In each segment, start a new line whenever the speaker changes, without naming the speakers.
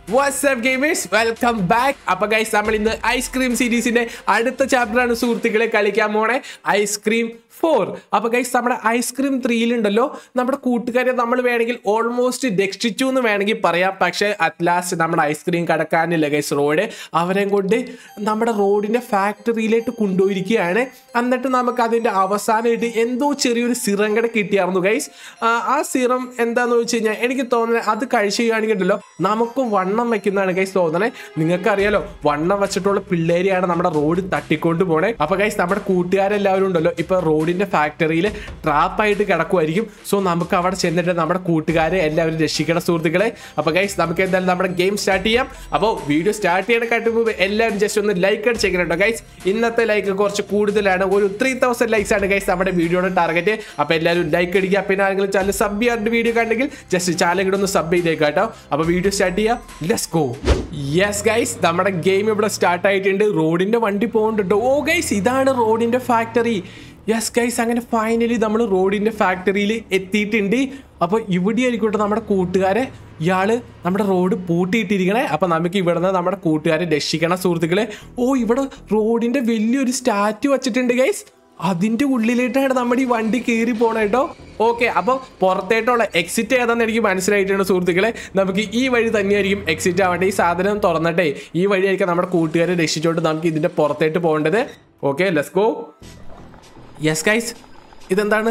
WhatsApp gamers welcome back അപ്പൊ guys നമ്മൾ ഇന്ന് ഐസ്ക്രീം സീരീസിന്റെ അടുത്ത ചാപ്റ്ററാണ് സുഹൃത്തുക്കളെ കളിക്കാൻ പോണേ ഐസ്ക്രീം ഫോർ അപ്പൊ ഗൈസ് നമ്മുടെ ഐസ്ക്രീം ത്രീയിലുണ്ടല്ലോ നമ്മുടെ കൂട്ടുകാരെ നമ്മൾ വേണമെങ്കിൽ ഓൾമോസ്റ്റ് രക്ഷിച്ചു എന്ന് വേണമെങ്കിൽ പറയാം പക്ഷെ അറ്റ് ലാസ്റ്റ് നമ്മുടെ ഐസ്ക്രീം കടക്കാനില്ല ഗൈസ് റോഡ് അവരെയും കൊണ്ട് നമ്മുടെ റോഡിന്റെ ഫാക്ടറിയിലേക്ക് കൊണ്ടുപോയിരിക്കുകയാണ് എന്നിട്ട് നമുക്ക് അതിന്റെ അവസാനമായിട്ട് എന്തോ ചെറിയൊരു സിറം കൂടെ കിട്ടിയായിരുന്നു ഗൈസ് ആ സിറം എന്താന്ന് വെച്ച് കഴിഞ്ഞാൽ എനിക്ക് തോന്നുന്നത് അത് കഴിച്ചു കഴിയുകയാണെങ്കിൽ ഉണ്ടല്ലോ നമുക്ക് വണ്ണം വെക്കുന്നതാണ് ഗൈസ് തോന്നണേ നിങ്ങൾക്ക് അറിയാലോ വണ്ണം വെച്ചിട്ടുള്ള പിള്ളേരെയാണ് നമ്മുടെ റോഡ് തട്ടിക്കൊണ്ട് പോണേ അപ്പൊ ഗൈസ് നമ്മുടെ കൂട്ടുകാരെല്ലാവരും ഉണ്ടല്ലോ ഇപ്പൊ റോഡിന്റെ ഫാക്ടറിയിൽ ട്രാപ്പായിട്ട് കിടക്കുമായിരിക്കും സോ നമുക്ക് അവിടെ ചെന്നിട്ട് നമ്മുടെ കൂട്ടുകാരെ എല്ലാവരും രക്ഷിക്കണം സുഹൃത്തുക്കളെ അപ്പൊ ഗൈസ് നമുക്ക് എന്തായാലും നമ്മുടെ ഗെയിം സ്റ്റാർട്ട് ചെയ്യാം അപ്പോൾ വീഡിയോ സ്റ്റാർട്ട് ചെയ്യണക്കാട്ട് മുമ്പ് എല്ലാവരും ജസ്റ്റ് ഒന്ന് ലൈക്ക് അടിച്ചേക്കണം കേട്ടോ ഗൈസ് ഇന്നത്തെ ലൈക്ക് കുറച്ച് കൂടുതലാണ് ഒരു ത്രീ തൗസൻഡ് ലൈക്സ് ആണ് ഗൈസ് നമ്മുടെ വീഡിയോയുടെ ടാർഗറ്റ് അപ്പൊ എല്ലാവരും ലൈക്ക് അടിക്കുക പിന്നെ ആരെങ്കിലും ചാനൽ സബ് ചെയ്യാണ്ട് വീഡിയോ കണ്ടെങ്കിൽ ജസ്റ്റ് ചാനൽ കൂടെ ഒന്ന് സബ് ചെയ്തേക്കാം കേട്ടോ അപ്പൊ വീഡിയോ സ്റ്റാർട്ട് ചെയ്യാം ലെറ്റ്സ് ഗോ യെസ് ഗൈസ് നമ്മുടെ ഗെയിം ഇവിടെ സ്റ്റാർട്ട് ആയിട്ടുണ്ട് റോഡിന്റെ വണ്ടി പോകുന്നുണ്ട് ഓ ഗൈസ് ഇതാണ് റോഡിന്റെ ഫാക്ടറി യെസ് ഗൈസ് അങ്ങനെ ഫൈനലി നമ്മൾ റോഡിന്റെ ഫാക്ടറിയിൽ എത്തിയിട്ടുണ്ട് അപ്പോൾ ഇവിടെ ആയിരിക്കട്ടെ നമ്മുടെ കൂട്ടുകാരെ ഇയാള് നമ്മുടെ റോഡ് പൂട്ടിയിട്ടിരിക്കണേ അപ്പൊ നമുക്ക് ഇവിടെ നിന്ന് നമ്മുടെ കൂട്ടുകാരെ രക്ഷിക്കണം സുഹൃത്തുക്കളെ ഓ ഇവിടെ റോഡിന്റെ വലിയൊരു സ്റ്റാറ്റു വെച്ചിട്ടുണ്ട് ഗൈസ് അതിന്റെ ഉള്ളിലേട്ടാണ് നമ്മുടെ ഈ വണ്ടി കയറി പോണ കേട്ടോ ഓക്കെ അപ്പോൾ പുറത്തേട്ടുള്ള എക്സിറ്റ് ഏതാന്ന് എനിക്ക് മനസ്സിലായിട്ടുണ്ട് സുഹൃത്തുക്കളെ നമുക്ക് ഈ വഴി തന്നെയായിരിക്കും എക്സിറ്റ് ആവേണ്ടത് ഈ സാധനം തുറന്നിട്ടേ ഈ വഴിയായിരിക്കും നമ്മുടെ കൂട്ടുകാരെ രക്ഷിച്ചുകൊണ്ട് നമുക്ക് ഇതിന്റെ പുറത്തേട്ട് പോകേണ്ടത് okay let's go yes guys ഇതെന്താണ്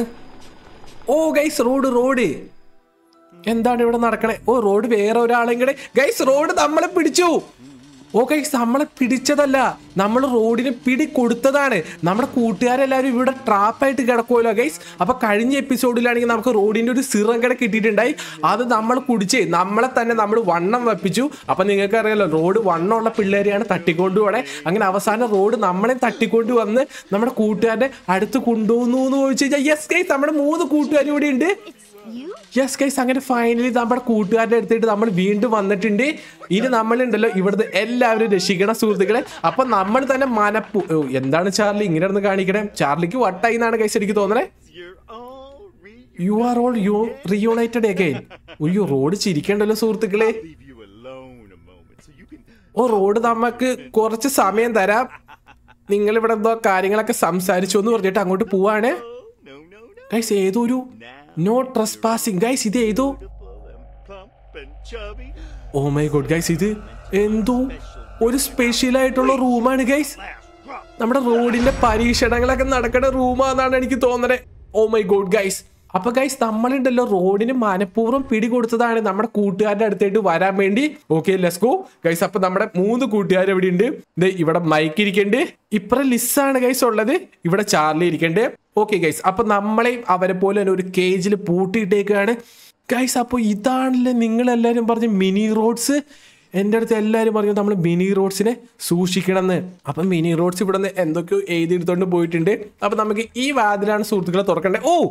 ഓ ഗൈസ് റോഡ് റോഡ് എന്താണ് ഇവിടെ നടക്കണേ ഓ റോഡ് വേറെ ഒരാളെയും കൂടെ ഗൈസ് റോഡ് നമ്മളെ പിടിച്ചു ഓ ഗൈസ് നമ്മളെ പിടിച്ചതല്ല നമ്മൾ റോഡിന് പിടി കൊടുത്തതാണ് നമ്മുടെ കൂട്ടുകാരെല്ലാവരും ഇവിടെ ട്രാപ്പായിട്ട് കിടക്കുമല്ലോ ഗൈസ് അപ്പൊ കഴിഞ്ഞ എപ്പിസോഡിലാണെങ്കിൽ നമുക്ക് റോഡിന്റെ ഒരു സിറം കിട കിട്ടിയിട്ടുണ്ടായി അത് നമ്മൾ കുടിച്ച് നമ്മളെ തന്നെ നമ്മൾ വണ്ണം വെപ്പിച്ചു അപ്പൊ നിങ്ങൾക്ക് അറിയാലോ റോഡ് വണ്ണമുള്ള പിള്ളേരെയാണ് തട്ടിക്കൊണ്ട് പോണേ അങ്ങനെ അവസാനം റോഡ് നമ്മളെ തട്ടിക്കൊണ്ട് വന്ന് നമ്മുടെ കൂട്ടുകാരുടെ അടുത്ത് കൊണ്ടുപോകുന്നു എന്ന് ചോദിച്ചു കഴിഞ്ഞാൽ യെസ് ഗൈസ് നമ്മുടെ മൂന്ന് കൂട്ടുകാർ ഇവിടെ ഉണ്ട് യെസ് ഗൈസ് അങ്ങനെ ഫൈനലി നമ്മുടെ കൂട്ടുകാരുടെ അടുത്തിട്ട് നമ്മൾ വീണ്ടും വന്നിട്ടുണ്ട് ഇനി നമ്മളുണ്ടല്ലോ ഇവിടുത്തെ എല്ലാവരും രക്ഷിക്കണം സുഹൃത്തുക്കളെ അപ്പൊ നമ്മൾ തന്നെ മനപ്പു ഓ, എന്താണ് ചാർലി ഇങ്ങനെ ഒന്ന് കാണിക്കണേ ചാർലിക്ക് വട്ടായി എന്നാണ് ഗൈസ് എനിക്ക് തോന്നണേ
You're all re-
you are all you reunited again അയ്യോ റോഡ് ചിരിക്കണ്ടല്ലോ സുഹൃത്തുക്കളെ
leave you alone a moment so you can
oh Rod നമുക്ക് കുറച്ച് സമയം തരാം നിങ്ങൾ ഇവിടെ എന്തോ കാര്യങ്ങളൊക്കെ സംസാരിച്ചു എന്ന് പറഞ്ഞിട്ട് അങ്ങോട്ട് പോവാണ്
oh no no no
guys ഏതൊരു നോ ട്രസ് പാസിംഗ് ഗൈസ് ഇത് ഏതോ
beautiful and plump and chubby
oh my God guys ഇത് എന്തോ ഒരു സ്പെഷ്യൽ ആയിട്ടുള്ള റൂമാണ് ഗൈസ്
last drop
നമ്മുടെ റോഡിന്റെ പരീക്ഷണങ്ങളൊക്കെ നടക്കുന്ന റൂമാന്നാണ് എനിക്ക് തോന്നണേ ഓ മൈ ഗോഡ് ഗൈസ് അപ്പൊ ഗൈസ് നമ്മളുണ്ടല്ലോ റോഡിന് മനഃപൂർവ്വം പിടി കൊടുത്തതാണ് നമ്മുടെ കൂട്ടുകാരുടെ അടുത്തേക്ക് വരാൻ വേണ്ടി ഓക്കെ ലെസ് ഗോ ഗൈസ് അപ്പൊ നമ്മുടെ മൂന്ന് കൂട്ടുകാർ ഇവിടെ ഉണ്ട് ദേ ഇവിടെ മൈക്ക് ഇരിക്കണ്ട് ഇപ്പറ ലിസ്സാണ് ഗൈസ് ഉള്ളത് ഇവിടെ ചാർലി ഇരിക്കണ്ട് ഓക്കെ ഗൈസ് അപ്പൊ നമ്മളെയും അവരെ പോലെ തന്നെ ഒരു കേജിൽ പൂട്ടിയിട്ടേക്കാണ് ഗൈസ് അപ്പോൾ ഇതാണല്ലേ നിങ്ങളെല്ലാവരും പറഞ്ഞ മിനി റോഡ്സ് എൻ്റെ അടുത്ത് എല്ലാവരും പറഞ്ഞു നമ്മൾ മിനി റോഡ്സിനെ സൂക്ഷിക്കണം എന്ന് അപ്പം മിനി റോഡ്സ് ഇവിടെ നിന്ന് എന്തൊക്കെയോ എഴുതിയെടുത്തോണ്ട് പോയിട്ടുണ്ട് അപ്പം നമുക്ക് ഈ വാതിലാണ് സുഹൃത്തുക്കളെ തുറക്കണ്ടേ ഓ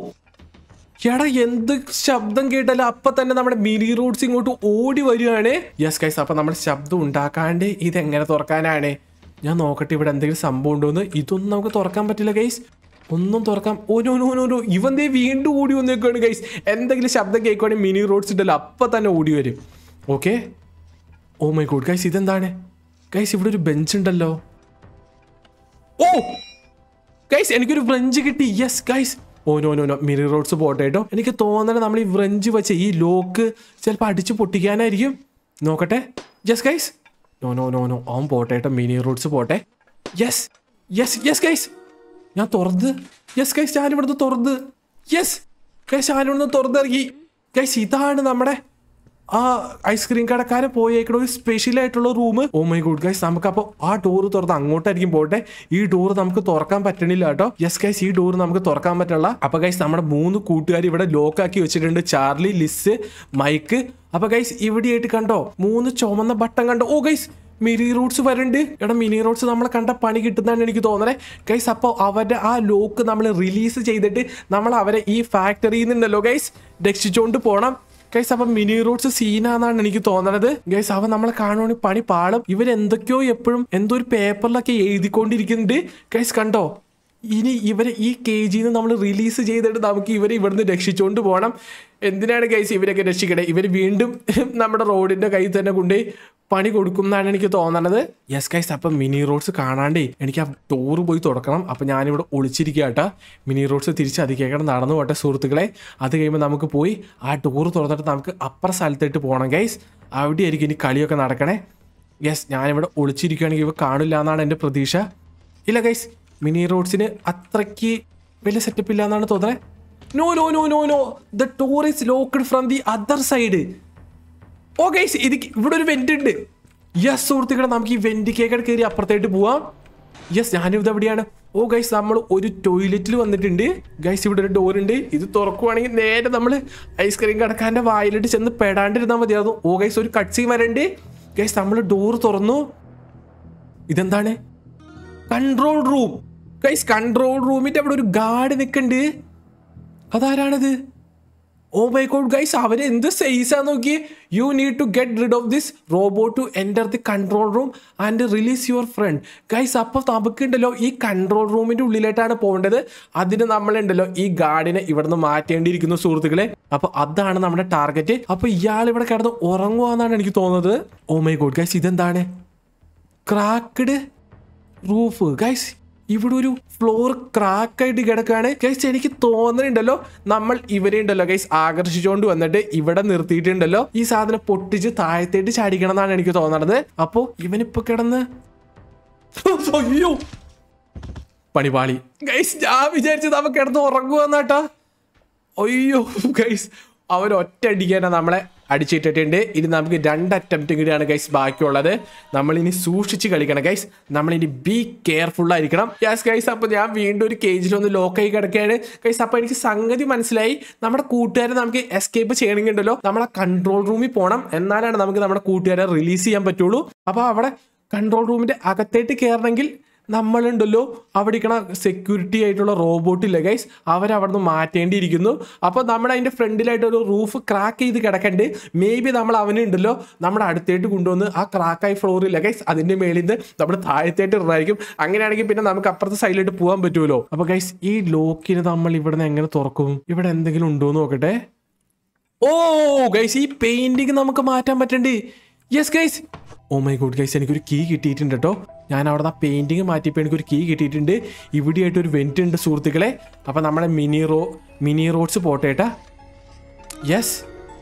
എടാ എന്ത് ശബ്ദം കേട്ടാലും അപ്പൊ തന്നെ നമ്മുടെ മിനി റോഡ്സ് ഇങ്ങോട്ട് ഓടി വരികയാണ് യെസ് ഗൈസ് അപ്പൊ നമ്മുടെ ശബ്ദം ഉണ്ടാക്കാണ്ട് ഇത് എങ്ങനെ തുറക്കാനാണ് ഞാൻ നോക്കട്ടെ ഇവിടെ എന്തെങ്കിലും സംഭവം ഉണ്ടോ എന്ന് ഇതൊന്നും നമുക്ക് തുറക്കാൻ പറ്റില്ല ഗൈസ് ഒന്നും തുറക്കാം oh no no no no ഇവൻ ദേ വീണ്ടും ഓടി വന്നേക്കാണ് ഗൈസ് എന്തെങ്കിലും ശബ്ദം കേൾക്കുവാണെങ്കിൽ മിനി റോഡ്സ് ഉണ്ടല്ലോ അപ്പൊ തന്നെ ഓടി വരും okay oh my God guys ഇതെന്താണ് ഗൈസ് ഇവിടെ ഒരു ബെഞ്ച് ഉണ്ടല്ലോ ഓ ഗൈസ് എനിക്കൊരു വ്രഞ്ച് കിട്ടി yes guys oh no no no mini Rods പോട്ടെ കേട്ടോ എനിക്ക് തോന്നണ നമ്മൾ ഈ വ്രഞ്ച് വെച്ച് ഈ ലോക്ക് ചിലപ്പോൾ അടിച്ച് പൊട്ടിക്കാനായിരിക്കും നോക്കട്ടെ yes guys no no no no അവൻ പോട്ടെ കേട്ടോ മിനി റോഡ്സ് പോട്ടെ യെസ് യെസ് യെസ് ഗൈസ് ഞാൻ തുറന്ന് യെസ് ഗൈസ് ഞാൻ ഇവിടുന്ന് തുറന്ന് യെസ് ഗൈസ് ഞാൻ ഇവിടുന്ന് തുറന്നിറങ്ങി ഗൈസ് ഇതാണ് നമ്മുടെ ആ ഐസ്ക്രീം കടക്കാരൻ പോയേക്കണ ഒരു സ്പെഷ്യൽ ആയിട്ടുള്ള room oh my good guys നമുക്കപ്പോൾ ആ ഡോറ് തുറന്ന് അങ്ങോട്ടായിരിക്കും പോട്ടെ ഈ ഡോറ് നമുക്ക് തുറക്കാൻ പറ്റണില്ല കേട്ടോ യെസ് ഗൈസ് ഈ ഡോറ് നമുക്ക് തുറക്കാൻ പറ്റില്ല അപ്പൊ ഗൈസ് നമ്മുടെ മൂന്ന് കൂട്ടുകാർ ഇവിടെ ലോക്ക് ആക്കി വെച്ചിട്ടുണ്ട് ചാർലി ലിസ് മൈക്ക് അപ്പൊ ഗൈസ് ഇവിടെയായിട്ട് കണ്ടോ മൂന്ന് ചുമന്ന ബട്ടൺ കണ്ടോ ഓ ഗൈസ് മിനി റൂട്ട്സ് വരുന്നുണ്ട് എടാ മിനി റൂട്ട്സ് നമ്മളെ കണ്ട പണി കിട്ടുന്നതാണ് എനിക്ക് തോന്നണേ ഗൈസ് അപ്പോൾ അവരുടെ ആ ലോക്ക് നമ്മൾ റിലീസ് ചെയ്തിട്ട് നമ്മൾ അവരെ ഈ ഫാക്ടറിയിൽ നിന്നല്ലോ ഗൈസ് രക്ഷിച്ചുകൊണ്ട് പോകണം ഗൈസ് അപ്പം മിനി റൂട്ട്സ് സീനാന്നാണ് എനിക്ക് തോന്നണത് ഗൈസ് അവൻ നമ്മളെ കാണുവാണെങ്കിൽ പണി പാളും ഇവരെന്തൊക്കെയോ എപ്പോഴും എന്തോ ഒരു പേപ്പറിലൊക്കെ എഴുതിക്കൊണ്ടിരിക്കുന്നുണ്ട് ഗൈസ് കണ്ടോ ഇനി ഇവരെ ഈ കേജിന്ന് നമ്മൾ റിലീസ് ചെയ്തിട്ട് നമുക്ക് ഇവരെ ഇവിടുന്ന് രക്ഷിച്ചുകൊണ്ട് പോകണം എന്തിനാണ് ഗൈസ് ഇവരൊക്കെ രക്ഷിക്കണേ ഇവർ വീണ്ടും നമ്മുടെ റോഡിന്റെ കയ്യിൽ തന്നെ കൊണ്ടുപോയി പണി കൊടുക്കും എന്നാണ് എനിക്ക് തോന്നണത് യെസ് ഗൈസ് അപ്പൊ മിനി റോഡ്സ് കാണാണ്ടേ എനിക്ക് ആ ഡോറ് പോയി തുറക്കണം അപ്പൊ ഞാനിവിടെ ഒളിച്ചിരിക്കുക കേട്ടോ മിനി റോഡ്സ് തിരിച്ച് അതിക്കേക്കണം നടന്നു പോട്ടെ സുഹൃത്തുക്കളെ അത് കഴിയുമ്പോൾ നമുക്ക് പോയി ആ ഡോറ് തുറന്നിട്ട് നമുക്ക് അപ്പുറ സ്ഥലത്തേട്ട് പോകണം ഗൈസ് അവിടെയായിരിക്കും ഇനി കളിയൊക്കെ നടക്കണേ യെസ് ഞാനിവിടെ ഒളിച്ചിരിക്കുകയാണെങ്കിൽ ഇവ കാണില്ല എന്നാണ് എൻ്റെ പ്രതീക്ഷ ഇല്ല ഗൈസ് മിനി റോഡ്സിന് അത്രയ്ക്ക് വലിയ സെറ്റപ്പ് ഇല്ല എന്നാണ് തോന്നുന്നത് no no no no no the door is locked from the other side oh guys ഇത് ഇവിടെ ഒരു വെന്റ് ഉണ്ട് യെസ് സുഹൃത്തുക്കളെ നമുക്ക് ഈ വെന്റ് കേക്കടെ കയറി അപ്പുറത്തായിട്ട് പോവാം യെസ് ഞാനിത് എവിടെയാണ് ഓ ഗൈസ് നമ്മൾ ഒരു ടോയ്ലറ്റിൽ വന്നിട്ടുണ്ട് ഗൈസ് ഇവിടെ ഒരു ഡോർ ഉണ്ട് ഇത് തുറക്കുവാണെങ്കിൽ നേരെ നമ്മൾ ഐസ്ക്രീം കടക്കാരൻ്റെ വായിലിട്ട് ചെന്ന് പെടാണ്ടിരുന്നാൽ മതിയായിരുന്നു ഓ ഗൈസ് ഒരു കട്ട് സീൻ വരണ്ട് ഗൈസ് നമ്മൾ ഡോർ തുറന്നു ഇതെന്താണ് കൺട്രോൾ റൂം ഗൈസ് കൺട്രോൾ റൂമിന്റെ അവിടെ ഒരു ഗാർഡ് നിൽക്കുന്നുണ്ട് അതാരാണത് ഓ മൈ ഗോഡ് ഗൈസ് അവര് എന്ത് സൈസാ നോക്കി you need to get rid of this robot to enter the control room and release your friend guys അപ്പോൾ നമുക്കുണ്ടല്ലോ ഈ കൺട്രോൾ റൂമിന്റെ ഉള്ളിലായിട്ടാണ് പോകേണ്ടത് അതിന് നമ്മളുണ്ടല്ലോ ഈ ഗാർഡിനെ ഇവിടുന്ന് മാറ്റേണ്ടിയിരിക്കുന്നു സുഹൃത്തുക്കളെ അപ്പൊ അതാണ് നമ്മുടെ ടാർഗറ്റ് അപ്പൊ ഇയാൾ ഇവിടെ കിടന്ന് ഉറങ്ങുവാന്നാണ് എനിക്ക് തോന്നുന്നത് ഓ മൈ ഗോഡ് ഗൈസ് ഇതെന്താണ് ക്രാക്കഡ് റൂഫ് ഗൈസ് ഇവിടെ ഒരു ഫ്ലോർ ക്രാക്ക് ആയിട്ട് കിടക്കാണ് ഗൈസ് എനിക്ക് തോന്നുന്നുണ്ടല്ലോ നമ്മൾ ഇവരെ ഉണ്ടല്ലോ ഗൈസ് ആകർഷിച്ചുകൊണ്ട് വന്നിട്ട് ഇവിടെ നിർത്തിയിട്ടുണ്ടല്ലോ ഈ സാധനം പൊട്ടിച്ച് താഴത്തേട്ട് ചാടിക്കണം എന്നാണ് എനിക്ക് തോന്നണത് അപ്പോ ഇവനിപ്പോ കിടന്ന് അയ്യോ പണിപാളി ഗൈസ് ഞാൻ വിചാരിച്ചത് അവ കിടന്ന് ഉറങ്ങുവന്നാട്ടാ അയ്യോ ഗൈസ് അവർ ഒറ്റ അടിക്കാനാണ് നമ്മളെ അടിച്ചിട്ടിട്ടുണ്ട് ഇനി നമുക്ക് രണ്ട് അറ്റംപ്റ്റും കൂടിയാണ് ഗൈസ് ബാക്കിയുള്ളത് നമ്മൾ ഇനി സൂക്ഷിച്ച് കളിക്കണം ഗൈസ് നമ്മൾ ഇനി ബി കെയർഫുൾ ആയിരിക്കണം യെസ് ഗൈസ് അപ്പോൾ ഞാൻ വീണ്ടും ഒരു കേജിൽ ഒന്ന് ലോക്കായി കിടക്കുകയാണ് ഗൈസ് അപ്പോൾ എനിക്ക് സംഗതി മനസ്സിലായി നമ്മുടെ കൂട്ടുകാരെ നമുക്ക് എസ്കേപ്പ് ചെയ്യണമെങ്കിണ്ടല്ലോ നമ്മളെ കൺട്രോൾ റൂമിൽ പോകണം എന്നാലാണ് നമുക്ക് നമ്മുടെ കൂട്ടുകാരെ റിലീസ് ചെയ്യാൻ പറ്റുള്ളൂ അപ്പോൾ അവിടെ കൺട്രോൾ റൂമിന്റെ അകത്തേട്ട് കയറണമെങ്കിൽ നമ്മളുണ്ടല്ലോ അവിടെ ഇരിക്കണ സെക്യൂരിറ്റി ആയിട്ടുള്ള റോബോട്ട് ഇല്ല ഗൈസ് അവരവിടുന്ന് മാറ്റേണ്ടിയിരിക്കുന്നു അപ്പോൾ നമ്മുടെ അതിൻ്റെ ഫ്രണ്ടിലായിട്ട് ഒരു റൂഫ് ക്രാക്ക് ചെയ്ത് കിടക്കണ്ട് മേ ബി നമ്മൾ അവനുണ്ടല്ലോ നമ്മുടെ അടുത്തേട്ട് കൊണ്ടുവന്ന് ആ ക്രാക്കായി ഫ്ലോർ ഇല്ല ഗൈസ് അതിൻ്റെ മേളിൽ നിന്ന് നമ്മുടെ താഴത്തേട്ട് ഇടുന്നതായിരിക്കും അങ്ങനെയാണെങ്കിൽ പിന്നെ നമുക്ക് അപ്പുറത്തെ സൈഡിലോട്ട് പോകാൻ പറ്റുമല്ലോ അപ്പോൾ ഗൈസ് ഈ ലോക്കിന് നമ്മൾ ഇവിടെ നിന്ന് എങ്ങനെ തുറക്കും ഇവിടെ എന്തെങ്കിലും ഉണ്ടോ എന്ന് നോക്കട്ടെ ഓ ഗൈസ് ഈ പെയിന്റിങ് നമുക്ക് മാറ്റാൻ പറ്റണ്ട് yes guys oh my God guys എനിക്കൊരു കീ കിട്ടിയിട്ടുണ്ട് കേട്ടോ ഞാൻ അവിടെ ആ പെയിന്റിങ് മാറ്റിയപ്പോൾ എനിക്കൊരു കീ കിട്ടിയിട്ടുണ്ട് ഇവിടെയായിട്ട് ഒരു വെന്റ് ഉണ്ട് സുഹൃത്തുക്കളെ അപ്പം നമ്മുടെ മിനി റോ മിനി റോഡ്സ് പോട്ടെ ഏട്ടാ യെസ്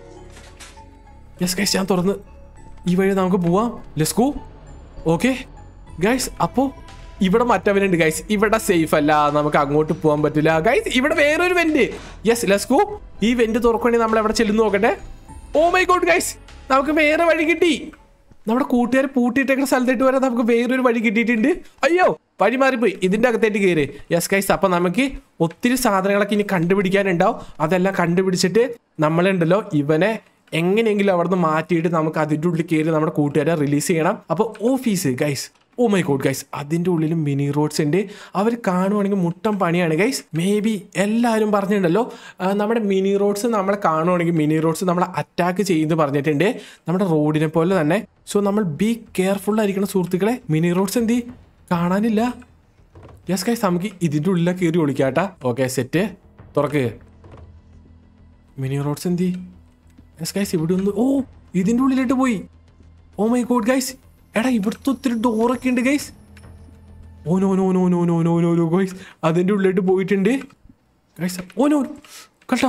യെസ് ഗൈസ് ഞാൻ തുറന്ന് ഈ വഴി നമുക്ക് പോവാം ലെസ്കോ ഓക്കെ ഗൈസ് അപ്പോൾ ഇവിടെ മറ്റവനുണ്ട് ഗൈസ് ഇവിടെ സേഫ് അല്ല നമുക്ക് അങ്ങോട്ട് പോകാൻ പറ്റില്ല ഗൈസ് ഇവിടെ വേറൊരു വെന്റ് യെസ് ലെസ്കോ ഈ വെന്റ് തുറക്കുകയാണെങ്കിൽ നമ്മൾ എവിടെ ചെല്ലുന്നു നോക്കട്ടെ ഓ മൈ ഗോഡ് ഗൈസ് നമുക്ക് വേറെ വഴി കിട്ടി നമ്മുടെ കൂട്ടുകാർ പൂട്ടിയിട്ടേക്കുന്ന സ്ഥലത്തേട്ട് വരെ നമുക്ക് വേറൊരു വഴി കിട്ടിയിട്ടുണ്ട് അയ്യോ വഴി മാറിപ്പോയി ഇതിന്റെ അകത്തേട്ട് കയറി യെസ് ഗൈസ് അപ്പൊ നമുക്ക് ഒത്തിരി സാധനങ്ങളൊക്കെ ഇനി കണ്ടുപിടിക്കാനുണ്ടാവും അതെല്ലാം കണ്ടുപിടിച്ചിട്ട് നമ്മളുണ്ടല്ലോ ഇവനെ എങ്ങനെയെങ്കിലും അവിടുന്ന് മാറ്റിയിട്ട് നമുക്ക് അതിൻ്റെ ഉള്ളിൽ കയറി നമ്മുടെ കൂട്ടുകാരെ റിലീസ് ചെയ്യണം അപ്പോൾ office guys oh my God guys അതിൻ്റെ ഉള്ളിൽ മിനി റോഡ്സ് ഉണ്ട് അവർ കാണുവാണെങ്കിൽ മുട്ടം പണിയാണ് ഗൈസ് മേ ബി എല്ലാവരും പറഞ്ഞിട്ടുണ്ടല്ലോ ആ, നമ്മുടെ മിനി റോഡ്സ് നമ്മളെ കാണുവാണെങ്കിൽ മിനി റോഡ്സ് നമ്മളെ അറ്റാക്ക് ചെയ്യുന്നത് പറഞ്ഞിട്ടുണ്ട് നമ്മുടെ റോഡിനെ പോലെ തന്നെ സോ നമ്മൾ ബി കെയർഫുൾ ആയിരിക്കണം സുഹൃത്തുക്കളെ മിനി റോഡ്സ് എന്തി കാണാനില്ല യെസ് ഗൈസ് നമുക്ക് ഇതിൻ്റെ ഉള്ളിലൊക്കെ കയറി ഒളിക്കാട്ടാ ഓക്കെ സെറ്റ് തുറക്ക് മിനി റോഡ്സ് എന്തി യെസ് ഗൈസ് ഇവിടെ ഒന്ന് ഓ ഇതിൻ്റെ ഉള്ളിലോട്ട് പോയി ഓ മൈ ഗോഡ് ഗൈസ് എടാ ഇവിടുത്തെ ഒത്തിരി ഡോറൊക്കെ ഉണ്ട് guys oh no no no no no no no no guys അതിൻ്റെ ഉള്ളിലോട്ട് പോയിട്ടുണ്ട് ഗൈസ് ഓ നോ കണ്ടാ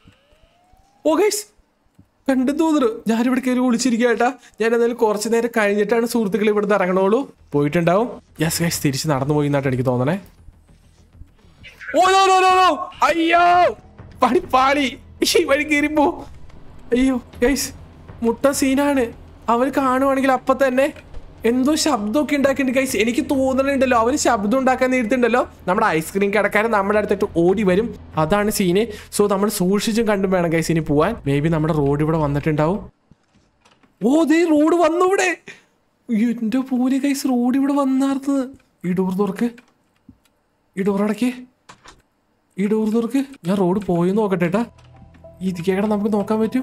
ഓ ഗൈസ് കണ്ടു തോന്നുന്നു ഞാനിവിടെ കയറി വിളിച്ചിരിക്കുക ഏട്ടാ ഞാൻ എന്തായാലും കുറച്ച് നേരം കഴിഞ്ഞിട്ടാണ് സുഹൃത്തുക്കൾ ഇവിടുന്ന് ഇറങ്ങണോളൂ പോയിട്ടുണ്ടാവും യെസ് ഗൈസ് തിരിച്ച് നടന്നു പോയി എന്നാട്ട് എനിക്ക് തോന്നണേ oh no no no no അയ്യോ പണി പാളി ഈ വഴി കയറിപ്പോ അയ്യോ ഗൈസ് മുട്ട സീനാണ് അവർ കാണുവാണെങ്കിൽ അപ്പൊ തന്നെ എന്തോ ശബ്ദമൊക്കെ ഉണ്ടാക്കിയിട്ടുണ്ട് ഗൈസ് എനിക്ക് തോന്നുന്നുണ്ടല്ലോ അവർ ശബ്ദം ഉണ്ടാക്കാൻ നേരത്തുണ്ടല്ലോ നമ്മുടെ ഐസ്ക്രീം കടക്കാരൻ നമ്മുടെ അടുത്തിട്ട് ഓടി വരും അതാണ് സീന് സോ നമ്മൾ സൂക്ഷിച്ചും കണ്ടും വേണം ഗൈസ് ഇനി പോവാൻ മേ ബി നമ്മുടെ റോഡ് ഇവിടെ വന്നിട്ടുണ്ടാവും ഓ ദേ റോഡ് വന്നു ഇവിടെ എന്റെ പോലെ ഗൈസ് റോഡ് ഇവിടെ വന്നാർന്നത് ഈ ഡോർ തുറക്ക് ഈ ഡോർ അടക്കേ ഈ ഡോർ തുറക്ക് ഞാൻ റോഡ് പോയി നോക്കട്ടെ ഏട്ടാ ഈ ഇതിക്കേടെ നമുക്ക് നോക്കാൻ പറ്റും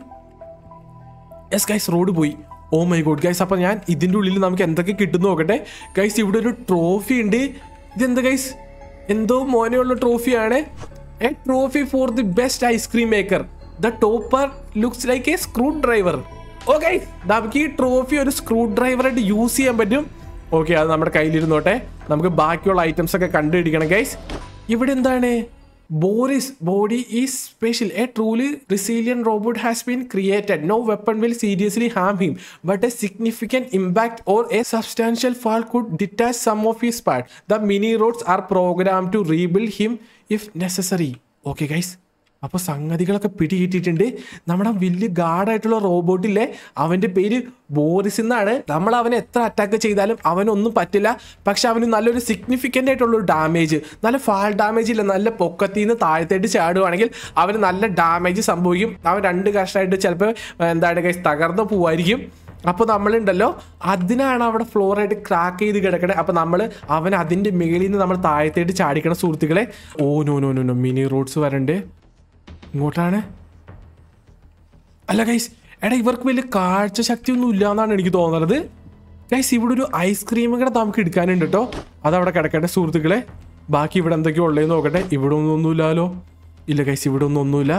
യെസ് ഗൈസ് റോഡ് പോയി ഓ മൈ ഗോഡ് ഗൈസ് അപ്പം ഞാൻ ഇതിൻ്റെ ഉള്ളിൽ നമുക്ക് എന്തൊക്കെ കിട്ടുന്നു നോക്കട്ടെ ഗൈസ് ഇവിടെ ഒരു ട്രോഫി ഉണ്ട് ഇതെന്താ ഗൈസ് എന്തോ മോനെയുള്ള ട്രോഫിയാണ് a trophy for the best ice cream maker the topper looks like a screwdriver okay നമുക്ക് ഈ ട്രോഫി ഒരു സ്ക്രൂ ഡ്രൈവറായിട്ട് യൂസ് ചെയ്യാൻ പറ്റും ഓക്കെ അത് നമ്മുടെ കയ്യിലിരുന്നോട്ടെ നമുക്ക് ബാക്കിയുള്ള ഐറ്റംസ് ഒക്കെ കണ്ടുപിടിക്കണം ഗൈസ് ഇവിടെ എന്താണ് Boris body is special a truly resilient robot has been created no weapon will seriously harm him but a significant impact or a substantial fall could detach some of his part the mini Rods are program to rebuild him if necessary okay guys അപ്പോൾ സംഗതികളൊക്കെ പിടികിട്ടിട്ടുണ്ട് നമ്മുടെ വലിയ ഗാർഡായിട്ടുള്ള റോബോട്ടില്ലേ അവൻ്റെ പേര് Boris എന്നാണ് നമ്മൾ അവനെ എത്ര അറ്റാക്ക് ചെയ്താലും അവനൊന്നും പറ്റില്ല പക്ഷെ അവന് നല്ലൊരു സിഗ്നിഫിക്കൻ്റ് ആയിട്ടുള്ള ഒരു ഡാമേജ് നല്ല ഫാൾ ഡാമേജ് ഇല്ല നല്ല പൊക്കത്തിൽ നിന്ന് താഴത്തേട്ട് ചാടുവാണെങ്കിൽ അവന് നല്ല ഡാമേജ് സംഭവിക്കും അവൻ രണ്ട് കഷ്ടമായിട്ട് ചിലപ്പോൾ എന്താണ് കൈ തകർന്ന് പോവായിരിക്കും അപ്പോൾ നമ്മളുണ്ടല്ലോ അതിനാണ് അവിടെ ഫ്ലോറായിട്ട് ക്രാക്ക് ചെയ്ത് കിടക്കണേ അപ്പോൾ നമ്മൾ അവൻ അതിൻ്റെ മേളിൽ നിന്ന് നമ്മൾ താഴത്തേട്ട് ചാടിക്കണം സുഹൃത്തുക്കളെ oh no no no no mini Rods വരണ്ട് ഇങ്ങോട്ടാണ് അല്ല ഗൈസ് എടാ ഇവർക്ക് വലിയ കാഴ്ച ശക്തി ഒന്നും ഇല്ല എന്നാണ് എനിക്ക് തോന്നുന്നത് ഗൈസ് ഇവിടെ ഒരു ഐസ്ക്രീം കൂടെ നമുക്ക് എടുക്കാനുണ്ട് കേട്ടോ അതവിടെ കിടക്കട്ടെ സുഹൃത്തുക്കളെ ബാക്കി ഇവിടെ എന്തൊക്കെയോ ഉള്ളതെന്ന് നോക്കട്ടെ ഇവിടെ ഒന്നും ഒന്നുമില്ലല്ലോ ഇല്ല ഗൈസ് ഇവിടെ ഒന്നും ഒന്നുമില്ല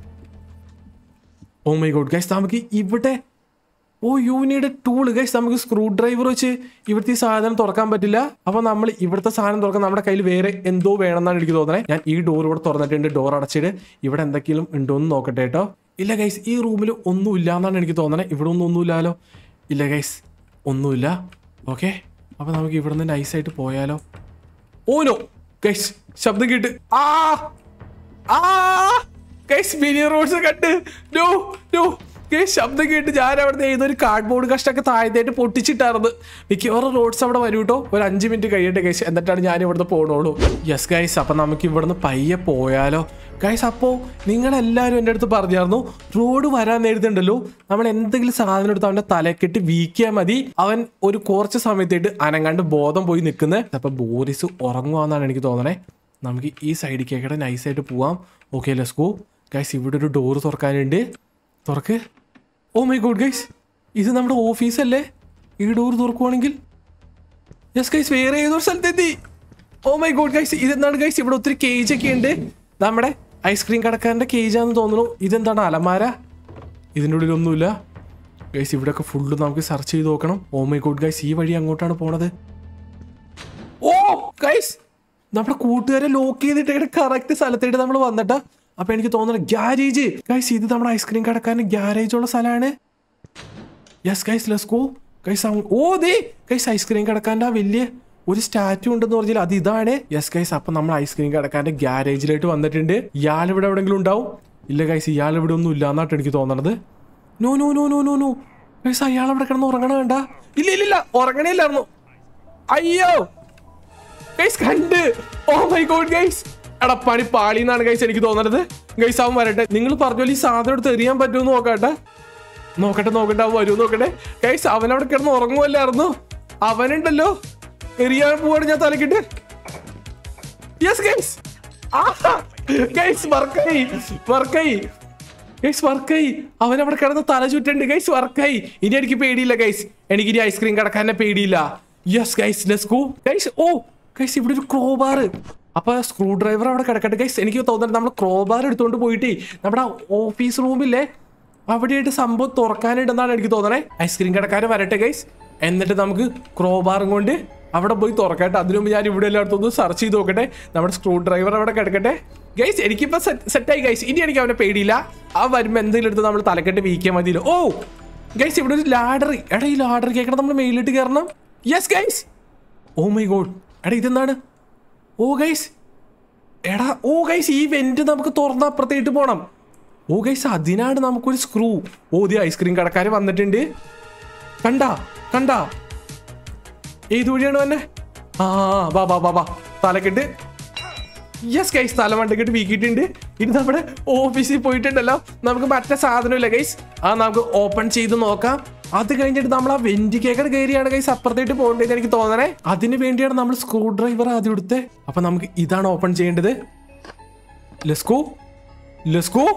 ഓ മൈ ഗോഡ് ഗൈസ് നമുക്ക് ഇവിടെ ഓ യൂനിയുടെ ടൂൾ ഗൈസ് നമുക്ക് സ്ക്രൂ ഡ്രൈവർ വെച്ച് ഇവിടുത്തെ ഈ സാധനം തുറക്കാൻ പറ്റില്ല അപ്പൊ നമ്മൾ ഇവിടുത്തെ സാധനം തുറക്കാൻ നമ്മുടെ കയ്യിൽ വേറെ എന്തോ വേണമെന്നാണ് എനിക്ക് തോന്നുന്നത് ഞാൻ ഈ ഡോർ ഇവിടെ തുറന്നിട്ടുണ്ട് ഡോർ അടച്ചിട്ട് ഇവിടെ എന്തെങ്കിലും ഉണ്ടോ എന്ന് നോക്കട്ടെ കേട്ടോ ഇല്ല ഗൈസ് ഈ റൂമിൽ ഒന്നും ഇല്ല എന്നാണ് എനിക്ക് തോന്നണേ ഇവിടെ ഒന്നും ഒന്നുമില്ലല്ലോ ഇല്ല ഗൈസ് ഒന്നുമില്ല ഓക്കെ അപ്പൊ നമുക്ക് ഇവിടെ നിന്ന് നൈസായിട്ട് പോയാലോ ഓനോ ഗൈസ് ശബ്ദം കേട്ട് ആ ആ ഗൈസ് മിനി റോഡ്സ് കണ്ട് നോ നോ ഗൈസ് ശബ്ദം കേട്ട് ഞാൻ അവിടുന്ന് ഏതൊരു കാർഡ്ബോർഡ് കഷ്ടമൊക്കെ താഴത്തേട്ട് പൊട്ടിച്ചിട്ടായിരുന്നു മിക്കവാറും റോഡ്സ് അവിടെ വരും കേട്ടോ ഒരു അഞ്ച് മിനിറ്റ് കഴിയട്ടെ ഗൈസ് എന്നിട്ടാണ് ഞാൻ ഇവിടുന്ന് പോകണുള്ളൂ യെസ് ഗൈസ് അപ്പം നമുക്ക് ഇവിടുന്ന് പയ്യെ പോയാലോ ഗൈസ് അപ്പോൾ നിങ്ങളെല്ലാവരും എൻ്റെ അടുത്ത് പറഞ്ഞായിരുന്നു റോഡ് വരാൻ നേരത്തുണ്ടല്ലോ നമ്മൾ എന്തെങ്കിലും സാധനം എടുത്ത് അവൻ്റെ തലക്കെട്ട് വീക്കിയാൽ മതി അവൻ ഒരു കുറച്ച് സമയത്തേട്ട് അനങ്ങാണ്ട് ബോധം പോയി നിൽക്കുന്നത് അപ്പം ബോറിസ് ഉറങ്ങുവാന്നാണ് എനിക്ക് തോന്നണേ നമുക്ക് ഈ സൈഡിലേക്കേക്കടെ നൈസായിട്ട് പോവാം ഓക്കെ ലെസ്കോ ഗൈസ് ഇവിടെ ഒരു ഡോർ തുറക്കാനുണ്ട് തുറക്ക് ഓ മൈ ഗോഡ് ഗൈസ് ഇത് നമ്മുടെ ഓഫീസല്ലേ ഈ ഡോർ തുറക്കുവാണെങ്കിൽ യെസ് ഗൈസ് വേറെ ഏതൊരു സ്ഥലത്തെത്തി ഓ മൈ ഗോഡ് ഗൈസ് ഇതെന്താണ് ഗൈസ് ഇവിടെ ഒത്തിരി കേജ് ഒക്കെ ഉണ്ട് നമ്മുടെ ഐസ്ക്രീം കടക്കാരൻ്റെ കേജാന്ന് തോന്നുന്നു ഇതെന്താണ് അലമാര ഇതിൻ്റെ ഉള്ളിലൊന്നുമില്ല ഗൈസ് ഇവിടെയൊക്കെ ഫുള്ള് നമുക്ക് സെർച്ച് ചെയ്ത് നോക്കണം ഓ മൈ ഗോഡ് ഗൈസ് ഈ വഴി അങ്ങോട്ടാണ് പോണത് ഓ ഗൈസ് നമ്മുടെ കൂട്ടുകാരെ ലോക്ക് ചെയ്തിട്ട് കറക്റ്റ് സ്ഥലത്തേട്ട് നമ്മൾ വന്നിട്ടാ അപ്പൊ എനിക്ക് തോന്നുന്നത് ഗ്യാരേജ് ഗൈസ് ഇത് നമ്മുടെ ഐസ്ക്രീം കടക്കാരന് ഗ്യാരേജ് ഉള്ള സ്ഥലമാണ് yes guys let's go guys oh ദേ ഗൈസ് ഐസ്ക്രീം കടക്കാരൻ്റെ ആ വലിയ ഒരു സ്റ്റാച്ചു ഉണ്ടെന്ന് പറഞ്ഞാൽ അത് ഇതാണ് യെസ് ഗൈസ് അപ്പൊ നമ്മൾ ഐസ്ക്രീം കടക്കാരൻ്റെ ഗ്യാരേജിലായിട്ട് വന്നിട്ടുണ്ട് ഇയാൾ ഇവിടെ എവിടെങ്കിലും ഉണ്ടാവും ഇല്ല ഗൈസ് ഇയാൾ ഇവിടെ ഒന്നും ഇല്ല എന്നാട്ട് എനിക്ക് തോന്നണത് no no no no no no guys അയാൾ അവിടെ കിടന്ന് ഉറങ്ങണ വേണ്ട ഇല്ല ഇല്ല ഇല്ല ഉറങ്ങണേലായിരുന്നു അയ്യോ ഗൈസ് കണ്ട് ഓ മൈ ഗോഡ് ഗൈസ് എടാ പണി പാളി എന്നാണ് ഗൈസ് എനിക്ക് തോന്നുന്നത് ഗൈസ് അവൻ വരട്ടെ നിങ്ങൾ പറഞ്ഞ പോലെ ഈ സാധനം എടുത്ത് എറിയാൻ പറ്റുമെന്ന് നോക്കട്ടെ നോക്കട്ടെ നോക്കട്ടെ അവൻ വരുമോ നോക്കട്ടെ ഗൈസ് അവൻ അവിടെ കിടന്ന് ഉറങ്ങുമല്ലായിരുന്നു അവനുണ്ടല്ലോ എറിയാൻ പോവാണ് ഞാൻ തലക്കിട്ട് യെസ് ഗൈസ് ഗൈസ് വർക്കായി വർക്കായി ഗൈസ് വർക്കായി അവൻ അവിടെ കിടന്ന് തല ചുറ്റുണ്ട് ഗൈസ് വർക്കായി ഇനി എനിക്ക് പേടിയില്ല ഗൈസ് എനിക്ക് ഇനി ഐസ്ക്രീം കടക്കാനെ പേടിയില്ല yes guys let's go guys oh guys ഇവിടെ ഒരു ക്രോബാർ അപ്പൊ സ്ക്രൂ ഡ്രൈവർ അവിടെ കിടക്കട്ടെ ഗൈസ് എനിക്ക് തോന്നുന്നത് നമ്മൾ ക്രോബാർ എടുത്തുകൊണ്ട് പോയിട്ടേ നമ്മുടെ ഓഫീസ് റൂമില്ലേ അവിടെയായിട്ട് സംഭവം തുറക്കാനുണ്ടെന്നാണ് എനിക്ക് തോന്നണേ ഐസ്ക്രീം കടക്കാരൻ വരട്ടെ ഗൈസ് എന്നിട്ട് നമുക്ക് ക്രോബാറും കൊണ്ട് അവിടെ പോയി തുറക്കട്ടെ അതിനു മുമ്പ് ഞാൻ ഇവിടെ എല്ലായിടത്തും സെർച്ച് ചെയ്ത് നോക്കട്ടെ നമ്മുടെ സ്ക്രൂ ഡ്രൈവർ അവിടെ കിടക്കട്ടെ ഗൈസ് എനിക്കിപ്പോ സെറ്റായി ഗൈസ് ഇനി എനിക്ക് അവനെ പേടിയില്ല ആ വരുമ്പോ എന്തെങ്കിലും എടുത്ത് നമ്മൾ തലക്കെട്ട് വീക്കിയാൽ മതിയല്ലോ ഓ ഗൈസ് ഇവിടെ ഒരു ലാഡർ എടാ ഈ ലാഡർ കേൾക്കണം നമ്മൾ മെയിലിട്ട് കയറണം yes guys oh my God എടാ ഇതെന്താണ് ഓ ഗൈസ് എടാ ഓ ഗൈസ് ഈ വെന്റ് നമുക്ക് തുറന്ന് അപ്പുറത്തേട്ട് പോണം ഓ ഗൈസ് അതിനാണ് നമുക്കൊരു സ്ക്രൂ ഓ ദി ഐസ്ക്രീം കടക്കാര് വന്നിട്ടുണ്ട് കണ്ടാ കണ്ടാ ഏത് വഴിയാണ് വന്നെ ആ വാ വാ വാ വാ തലക്കെട്ട് യെസ് ഗൈസ് തലമണ്ടക്കെട്ട് വീക്കിയിട്ടുണ്ട് ഇനി നമ്മുടെ ഓഫീസിൽ പോയിട്ടുണ്ടല്ലോ നമുക്ക് മറ്റേ സാധനമില്ല ഗൈസ് ആ നമുക്ക് ഓപ്പൺ ചെയ്ത് നോക്കാം അത് കഴിഞ്ഞിട്ട് നമ്മൾ ആ വെന്റി കേക്കർ കയറിയാണ് ഗൈസ് അപ്പുറത്തേട്ട് പോകേണ്ടത് എനിക്ക് തോന്നണേ അതിന് വേണ്ടിയാണ് നമ്മൾ സ്ക്രൂ ഡ്രൈവർ ആദ്യം എടുത്തത് അപ്പൊ നമുക്ക് ഇതാണ് ഓപ്പൺ ചെയ്യേണ്ടത് ലെസ്കോ ലെസ്കോ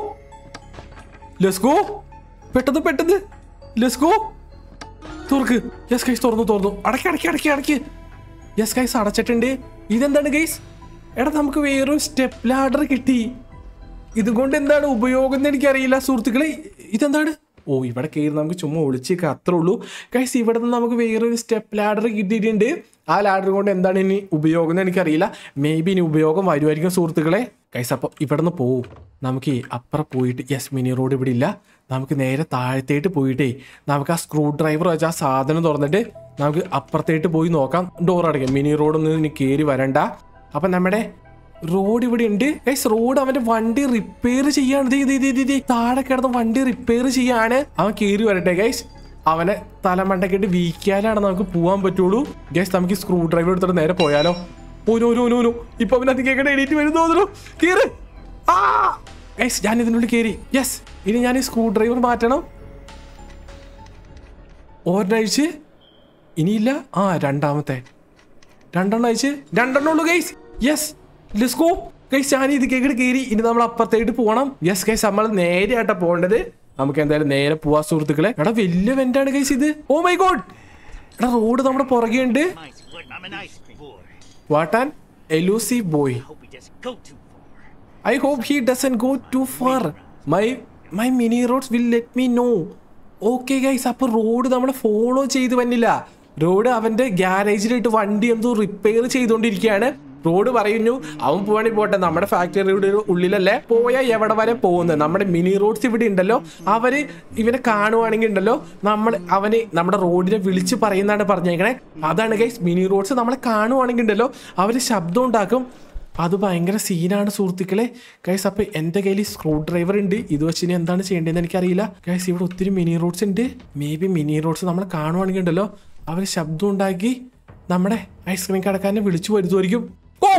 ലെസ്കോ പെട്ടെന്ന് പെട്ടെന്ന് ലെസ്കോ തുറക്ക് യെസ് ഗൈസ് തുറന്നു തുറന്നു അടക്കി അടക്കി അടക്കി അടക്കി യെസ് ഗൈസ് അടച്ചിട്ടുണ്ട് ഇതെന്താണ് ഗൈസ് എടാ നമുക്ക് വേറൊരു സ്റ്റെപ്പ് ലാഡർ കിട്ടി ഇതുകൊണ്ട് എന്താണ് ഉപയോഗം എന്ന് എനിക്കറിയില്ല സുഹൃത്തുക്കളെ ഇതെന്താണ് ഓ ഇവിടെ കയറി നമുക്ക് ചുമ്മാ ഒളിച്ചേക്ക് അത്രേ ഉള്ളൂ ഗൈസ് ഇവിടെ നിന്ന് നമുക്ക് വേറൊരു സ്റ്റെപ്പ് ലാഡർ കിട്ടിയിട്ടുണ്ട് ആ ലാഡർ കൊണ്ട് എന്താണ് ഇനി ഉപയോഗം എന്ന് എനിക്കറിയില്ല മേ ബി ഇനി ഉപയോഗം വരുമായിരിക്കും സുഹൃത്തുക്കളെ ഗൈസ് അപ്പോൾ ഇവിടെ നിന്ന് പോവും നമുക്ക് അപ്പുറം പോയിട്ട് യെസ് മിനി റോഡ് ഇവിടെ ഇല്ല നമുക്ക് നേരെ താഴത്തേട്ട് പോയിട്ടേ നമുക്ക് ആ സ്ക്രൂ ഡ്രൈവർ വെച്ച് ആ സാധനം തുറന്നിട്ട് നമുക്ക് അപ്പുറത്തേട്ട് പോയി നോക്കാം ഡോർ അടയ്ക്കാം മിനി റോഡൊന്നും ഇനി കയറി വരണ്ട അപ്പം നമ്മുടെ റോഡ് ഇവിടെ ഉണ്ട് ഗൈസ് റോഡ് അവന്റെ വണ്ടി റിപ്പയർ ചെയ്യാണ് ദേ, ദേ, ദേ, ദേ, ദേ. താഴെ കിടന്ന് വണ്ടി റിപ്പയർ ചെയ്യാണ് അവൻ കയറി വരട്ടെ ഗൈസ് അവനെ തലമണ്ടക്കിട്ട് വീക്കിയാലാണ് നമുക്ക് പോകാൻ പറ്റുള്ളൂ ഗൈസ് നമുക്ക് ഈ സ്ക്രൂ ഡ്രൈവർ എടുത്തിട്ട് നേരെ പോയാലോ ഓനോ ഓനോ ഓനോ ഇപ്പൊ അവൻ അത് കേൾക്കണ എണീറ്റ് വരും തോന്നുന്നു കയറി ആ ഗൈസ് ഞാൻ ഇതിനുള്ളിൽ കയറി യെസ് ഇനി ഞാൻ ഈ സ്ക്രൂ ഡ്രൈവർ മാറ്റണം ഒരഴിച്ച് ഇനിയില്ല ആ രണ്ടാമത്തെ രണ്ടെണ്ണം അയച്ച് രണ്ടെണ്ണം ഉള്ളൂ ഗൈസ് യെസ് ലെസ്കോ ഗൈസ് ഞാൻ ഇത് കേക്കിട്ട് കയറി ഇനി നമ്മൾ അപ്പുറത്തേട്ട് പോകണം യെസ് ഗൈസ് നമ്മൾ നേരെ ആയിട്ടാ പോകേണ്ടത് നമുക്ക് എന്തായാലും നേരെ പോവാ സുഹൃത്തുക്കളെ എടാ വലിയ വെന്റാണ് ഗൈസ് ഇത് ഓ മൈ ഗോഡ് എടാ റോഡ് നമ്മുടെ പുറകെ ഉണ്ട്
Nice. Look, I'm a nice boy.
What an elusive boy
Hope he doesn't go too far.
I hope he doesn't go too far my my mini Rods will let me know okay guys അപ്പൊ Rod നമ്മൾ follow ചെയ്ത് വന്നില്ല road അവന്റെ ഗ്യാരേജിലിട്ട് വണ്ടി എന്തോ repair ചെയ്തുകൊണ്ടിരിക്കുകയാണ് road പറയുന്നു അവൻ പോവാണെങ്കിൽ പോട്ടെ നമ്മുടെ ഫാക്ടറിയുടെ ഉള്ളിലല്ലേ പോയാൽ എവിടെ വരെ പോകുന്നത് നമ്മുടെ മിനി റോഡ്സ് ഇവിടെ ഉണ്ടല്ലോ അവര് ഇവനെ കാണുവാണെങ്കിൽ ഉണ്ടല്ലോ നമ്മൾ അവന് നമ്മുടെ റോഡിനെ വിളിച്ച് പറയുന്നതാണ് പറഞ്ഞേക്കണേ അതാണ് ഗൈസ് മിനി റോഡ്സ് നമ്മളെ കാണുവാണെങ്കിൽ ഉണ്ടല്ലോ അവര് ശബ്ദം ഉണ്ടാക്കും അത് ഭയങ്കര സീനാണ് സുഹൃത്തുക്കളെ ഗൈസ് അപ്പൊ എന്റെ കയ്യിൽ സ്ക്രൂ ഡ്രൈവർ ഉണ്ട് ഇത് വെച്ച് ഇനി എന്താണ് ചെയ്യേണ്ടതെന്ന് എനിക്കറിയില്ല ഗൈസ് ഇവിടെ ഒത്തിരി മിനി റോഡ്സ് ഉണ്ട് മേ ബി മിനി റോഡ്സ് നമ്മൾ കാണുവാണെങ്കിൽ ഉണ്ടല്ലോ അവർ ശബ്ദം ഉണ്ടാക്കി നമ്മുടെ ഐസ്ക്രീം കടക്കാരനെ വിളിച്ചു വരുത്തുമായിരിക്കും oh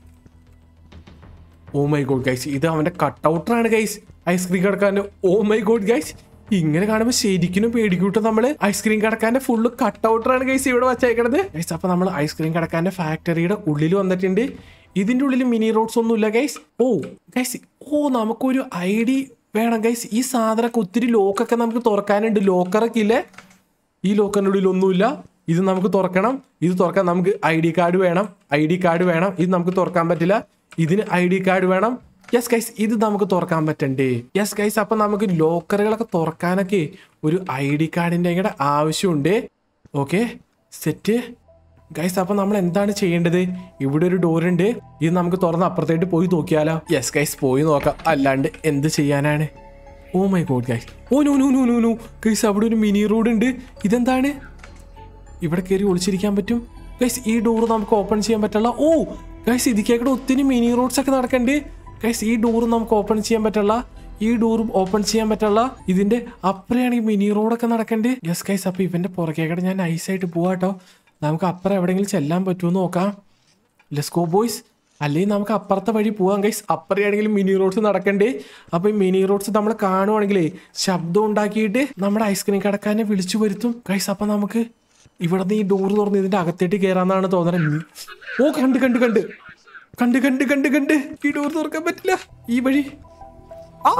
oh my God guys ഇത് അവന്റെ കട്ടൗട്ടറാണ് ഗൈസ് ഐസ്ക്രീം കടക്കാരൻ്റെ ഓ മൈ ഗോഡ് ഗൈസ് ഇങ്ങനെ കാണുമ്പോൾ ശരിക്കും പേടിക്കൂട്ടോ നമ്മള് ഐസ്ക്രീം കടക്കാരൻ്റെ ഫുള്ള് കട്ടൗട്ടറാണ് ഗൈസ് ഇവിടെ വച്ചേക്കണത് ഗൈസ് അപ്പൊ നമ്മൾ ഐസ്ക്രീം കടക്കാരൻ്റെ ഫാക്ടറിയുടെ ഉള്ളിൽ വന്നിട്ടുണ്ട് ഇതിന്റെ ഉള്ളിൽ മിനി റോഡ്സ് ഒന്നും ഇല്ല ഗൈസ് ഓ ഗൈസ് ഓ നമുക്കൊരു ഐ ഡി വേണം ഗൈസ് ഈ സാധനമൊക്കെ ഒത്തിരി ലോക്കൊക്കെ നമുക്ക് തുറക്കാനുണ്ട് ലോക്കറൊക്കെ ഇല്ലേ ഈ ലോക്കറിൻ്റെ ഉള്ളിൽ ഒന്നുമില്ല ഇത് നമുക്ക് തുറക്കണം ഇത് തുറക്കാൻ നമുക്ക് ഐ ഡി കാർഡ് വേണം ഐ ഡി കാർഡ് വേണം ഇത് നമുക്ക് തുറക്കാൻ പറ്റില്ല ഇതിന് ഐ ഡി കാർഡ് വേണം യെസ് ഗൈസ് ഇത് നമുക്ക് തുറക്കാൻ പറ്റണ്ടേ യെസ് ഗൈസ് അപ്പൊ നമുക്ക് ലോക്കറുകളൊക്കെ തുറക്കാനൊക്കെ ഒരു ഐ ഡി കാർഡിന്റെ കൂടെ ആവശ്യമുണ്ട് ഓക്കെ സെറ്റ് ഗൈസ് അപ്പൊ നമ്മൾ എന്താണ് ചെയ്യേണ്ടത് ഇവിടെ ഒരു ഡോർ ഉണ്ട് ഇത് നമുക്ക് തുറന്ന് അപ്പുറത്തേട്ട് പോയി നോക്കിയാലോ യെസ് ഗൈസ് പോയി നോക്കാം അല്ലാണ്ട് എന്ത് ചെയ്യാനാണ് oh my God guys oh no no no no no guys അവിടെ ഒരു മിനി റോഡ് ഉണ്ട് ഇതെന്താണ് ഇവിടെ കയറി ഒളിച്ചിരിക്കാൻ പറ്റും ഗൈസ് ഈ ഡോർ നമുക്ക് ഓപ്പൺ ചെയ്യാൻ പറ്റുള്ള ഓ ഗൈസ് ഇതിക്കേക്കൂടെ ഒത്തിരി മിനി റോഡ്സ് ഒക്കെ നടക്കണ്ട് ഗൈസ് ഈ ഡോർ നമുക്ക് ഓപ്പൺ ചെയ്യാൻ പറ്റുള്ള ഈ ഡോറും ഓപ്പൺ ചെയ്യാൻ പറ്റുള്ള ഇതിന്റെ അപ്പുറയാണെങ്കിൽ മിനി റോഡൊക്കെ നടക്കണ്ട് യെസ് ഗൈസ് അപ്പൊ ഇവന്റെ പുറകേക്കടെ ഞാൻ നൈസായിട്ട് പോവാട്ടോ നമുക്ക് അപ്പുറം എവിടെയെങ്കിലും ചെല്ലാൻ പറ്റുമോ നോക്കാം ലെസ്കോ ബോയ്സ് അല്ലെങ്കിൽ നമുക്ക് അപ്പുറത്തെ വഴി പോവാം ഗൈസ് അപ്പുറയാണെങ്കിലും മിനി റോഡ്സ് നടക്കണ്ടേ അപ്പൊ ഈ മിനി റോഡ്സ് നമ്മൾ കാണുവാണെങ്കിലേ ശബ്ദം ഉണ്ടാക്കിയിട്ട് നമ്മുടെ ഐസ്ക്രീം കടക്കാരനെ വിളിച്ചു വരുത്തും ഗൈസ് അപ്പൊ നമുക്ക് ഇവിടെ നിന്ന് ഈ ഡോർ തുറന്ന് ഇതിന്റെ അകത്തേട്ട് കയറാന്നാണ് തോന്നുന്നത് ഓ കണ്ട് കണ്ട് കണ്ട് കണ്ട് കണ്ട് കണ്ട് കണ്ട് ഈ ഡോർ തുറക്കാൻ പറ്റില്ല ഈ വഴി ആ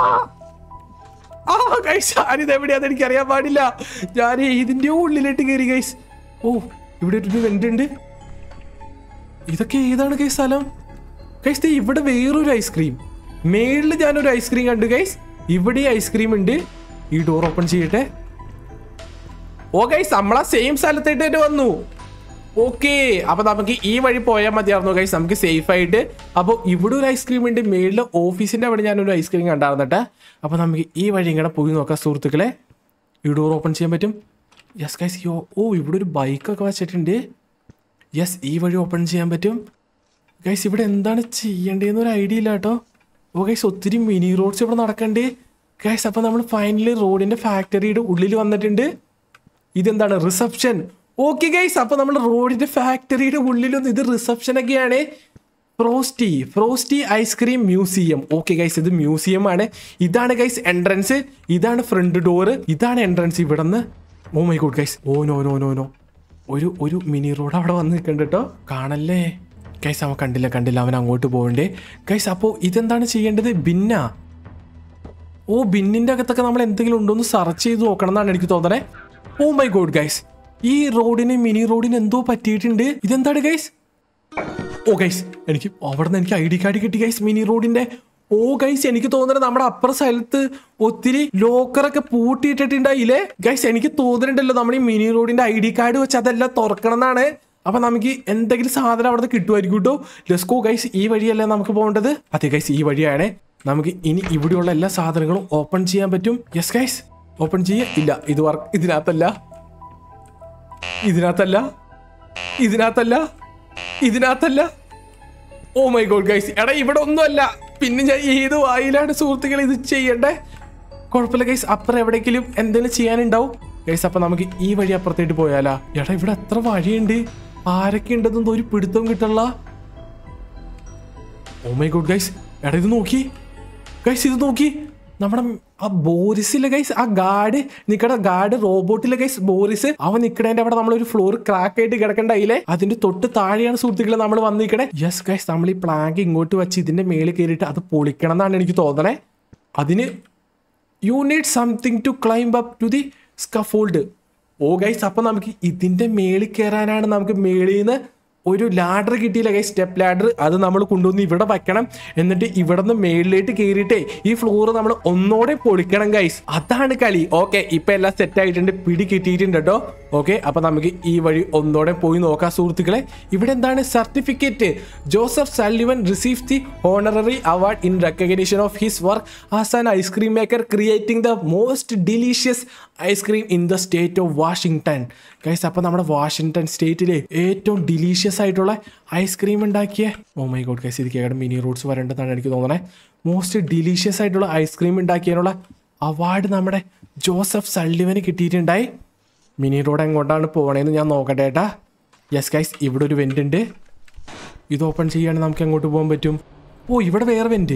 ആ ഗൈസ് ഞാനിത് എവിടെയാന്ന് എനിക്ക് അറിയാൻ പാടില്ല ഞാൻ ഇതിന്റെ ഉള്ളിലേക്ക് കയറി ഗൈസ് ഓ ഇവിടെ ഒരു വെന്റ് ഉണ്ട് ഇതൊക്കെ ഏതാണ് ഗൈസ് സ്ഥലം ഗൈസ് ദേ ഇവിടെ വേറൊരു ഐസ്ക്രീം മേളിൽ ഞാനൊരു ഐസ്ക്രീം കണ്ടു ഗൈസ് ഇവിടെ ഐസ്ക്രീം ഉണ്ട് ഈ ഡോർ ഓപ്പൺ ചെയ്യട്ടെ ഓ ഗൈസ് നമ്മളാ സെയിം സ്ഥലത്തായിട്ട് തന്നെ വന്നു ഓക്കെ അപ്പൊ നമുക്ക് ഈ വഴി പോയാൽ മതിയായിരുന്നു ഗൈസ് നമുക്ക് സേഫ് ആയിട്ട് അപ്പോൾ ഇവിടെ ഒരു ഐസ്ക്രീം ഉണ്ട് മേളിലെ ഓഫീസിന്റെ അവിടെ ഞാനൊരു ഐസ്ക്രീം കണ്ടായിരുന്നിട്ട് അപ്പൊ നമുക്ക് ഈ വഴി ഇങ്ങനെ പോയി നോക്കാം സുഹൃത്തുക്കളെ ഈ ഡോർ ഓപ്പൺ ചെയ്യാൻ പറ്റും യെസ് ഗൈസ് യോ ഓ ഇവിടെ ഒരു ബൈക്കൊക്കെ വെച്ചിട്ടുണ്ട് യെസ് ഈ വഴി ഓപ്പൺ ചെയ്യാൻ പറ്റും ഗൈസ് ഇവിടെ എന്താണ് ചെയ്യേണ്ടതെന്ന് ഒരു ഐഡിയ ഇല്ല കേട്ടോ ഓ ഗൈസ് ഒത്തിരി മിനി റോഡ്സ് ഇവിടെ നടക്കണ്ടേ ഗൈസ് അപ്പൊ നമ്മൾ ഫൈനലി റോഡിന്റെ ഫാക്ടറിയുടെ ഉള്ളിൽ വന്നിട്ടുണ്ട് ഇതെന്താണ് റിസപ്ഷൻ ഓക്കെ ഗൈസ് അപ്പൊ നമ്മൾ റോഡിന്റെ ഫാക്ടറിയുടെ ഉള്ളിലൊന്നും ഇത് റിസപ്ഷൻ ഒക്കെയാണ് Frosty Frosty ice cream museum okay guys ഇത് മ്യൂസിയം ആണ് ഇതാണ് ഗൈസ് എൻട്രൻസ് ഇതാണ് ഫ്രണ്ട് ഡോറ് ഇതാണ് എൻട്രൻസ് ഇവിടെ നിന്ന് oh my God guys oh no no no no ഒരു ഒരു മിനി റോഡ് അവിടെ വന്ന് നിൽക്കണ്ട കേട്ടോ കാണല്ലേ ഗൈസ് അവൻ കണ്ടില്ല കണ്ടില്ല അവൻ അങ്ങോട്ട് പോകണ്ടേ ഗൈസ് അപ്പോൾ ഇതെന്താണ് ചെയ്യേണ്ടത് ബിന്ന ഓ ബിന്നിന്റെ അകത്തൊക്കെ നമ്മൾ എന്തെങ്കിലും ഉണ്ടോ എന്ന് സെർച്ച് ചെയ്ത് നോക്കണം എന്നാണ് എനിക്ക് തോന്നണേ ഓ മൈ ഗോഡ് ഗൈസ് ഈ റോഡിന് മിനി റോഡിന് എന്തോ പറ്റിയിട്ടുണ്ട് ഇതെന്താണ് ഗൈസ് ഓ ഗൈസ് എനിക്ക് അവിടെ നിന്ന് എനിക്ക് ഐ ഡി കാർഡ് കിട്ടി ഗൈസ് മിനി റോഡിന്റെ ഓ ഗൈസ് എനിക്ക് തോന്നുന്നത് നമ്മുടെ അപ്പുറ സ്ഥലത്ത് ഒത്തിരി ലോക്കറൊക്കെ പൂട്ടിയിട്ടിട്ടുണ്ടായില്ലേ ഗൈസ് എനിക്ക് തോന്നുന്നുണ്ടല്ലോ നമ്മൾ ഈ മിനി റോഡിന്റെ ഐ ഡി കാർഡ് വെച്ച് അതെല്ലാം തുറക്കണം എന്നാണ് അപ്പൊ നമുക്ക് എന്തെങ്കിലും സാധനം അവിടെ കിട്ടുമായിരിക്കും കേട്ടോ ലെസ്കോ ഗൈസ് ഈ വഴിയല്ലേ നമുക്ക് പോകേണ്ടത് അതെ ഗൈസ് ഈ വഴിയാണ് നമുക്ക് ഇനി ഇവിടെയുള്ള എല്ലാ സാധനങ്ങളും ഓപ്പൺ ചെയ്യാൻ പറ്റും യെസ് ഗൈസ് ഓപ്പൺ ചെയ്യാ ഇല്ല ഇത് വർക്ക് ഇതിനകത്തല്ല ഇതിനകത്തല്ല ഇതിനകത്തല്ല ഇതിനകത്തല്ല ഓ മൈ ഗോഡ് ഗൈസ് എടാ ഇവിടെ ഒന്നുമല്ല പിന്നെ ഞാൻ ഏത് വായിലാണ് സുഹൃത്തുക്കൾ ഇത് ചെയ്യണ്ടേ കുഴപ്പമില്ല ഗൈസ് അപ്പുറം എവിടെയെങ്കിലും എന്തെങ്കിലും ചെയ്യാനുണ്ടാവും ഗൈസ് അപ്പൊ നമുക്ക് ഈ വഴി അപ്പുറത്തേട്ട് പോയാലാ എടാ ഇവിടെ എത്ര വഴിയുണ്ട് ആരൊക്കെ ഉണ്ടെന്നൊന്നും ഒരു പിടുത്തവും കിട്ടല്ല ഓ മൈ ഗോഡ് ഗൈസ് എടാ ഇത് നോക്കി ഗൈസ് ഇത് നോക്കി നമ്മുടെ ആ ബോറിസിലെ ഗൈസ് ആ ഗാർഡ് നിക്കട ഗാർഡ് റോബോട്ടിലെ ഗൈസ് ബോറിസ് അവൻ നിക്കണേന്റെ അവിടെ നമ്മൾ ഒരു ഫ്ലോർ ക്രാക്ക് ആയിട്ട് കിടക്കണ്ടായില്ലേ അതിന്റെ തൊട്ട് താഴെയാണ് സുഹൃത്തുക്കളെ നമ്മൾ വന്നിരിക്കണേ യെസ് ഗൈസ് നമ്മൾ ഈ പ്ലാങ്ക് ഇങ്ങോട്ട് വെച്ച് ഇതിന്റെ മേളിൽ കയറിയിട്ട് അത് പൊളിക്കണം എന്നാണ് എനിക്ക് തോന്നണേ അതിന് you need something to climb up to the scaffold oh guys അപ്പൊ നമുക്ക് ഇതിന്റെ മേളിൽ കയറാനാണ് നമുക്ക് മേളിൽ നിന്ന് ഒരു ലാഡർ കിട്ടിയില്ല ഗൈസ് സ്റ്റെപ്പ് ലാഡർ അത് നമ്മൾ കൊണ്ടുവന്ന് ഇവിടെ വെക്കണം എന്നിട്ട് ഇവിടെ നിന്ന് മേളിലേക്ക് കയറിയിട്ടേ ഈ ഫ്ലോർ നമ്മൾ ഒന്നോടെ പൊളിക്കണം ഗൈസ് അതാണ് കളി ഓക്കെ ഇപ്പൊ എല്ലാം സെറ്റ് ആയിട്ടുണ്ട് പിടി കിട്ടിയിട്ടുണ്ട് കേട്ടോ ഓക്കെ അപ്പൊ നമുക്ക് ഈ വഴി ഒന്നോടെ പോയി നോക്കാം സുഹൃത്തുക്കളെ ഇവിടെ എന്താണ് certificate Joseph Sullivan receive the honorary award in recognition of his work as an ice cream maker creating the most delicious ice cream in the state of Washington guys അപ്പൊ നമ്മുടെ വാഷിംഗ്ടൺ സ്റ്റേറ്റിലെ ഏറ്റവും ഡിലീഷ്യസ് ആയിട്ടുള്ള ഐസ്ക്രീം ഉണ്ടാക്കിയ ഓ മൈ ഗോഡ് ഗൈസ് ഇത് കേടെ mini Roots വരേണ്ടതാണ് എനിക്ക് തോന്നണേ most delicious ആയിട്ടുള്ള ഐസ്ക്രീം ഉണ്ടാക്കിയതിനുള്ള അവാർഡ് നമ്മുടെ ജോസഫ് സള്ളിവന് കിട്ടിയിട്ടുണ്ടായി മിനി റോഡ് എങ്ങോട്ടാണ് പോകണേന്ന് ഞാൻ നോക്കട്ടെ ഏട്ടാ യെസ് ഗൈസ് ഇവിടെ ഒരു വെന്റ് ഉണ്ട് ഇത് ഓപ്പൺ ചെയ്യുകയാണെങ്കിൽ നമുക്ക് എങ്ങോട്ട് പോകാൻ പറ്റും ഓ ഇവിടെ വേറെ വെന്റ്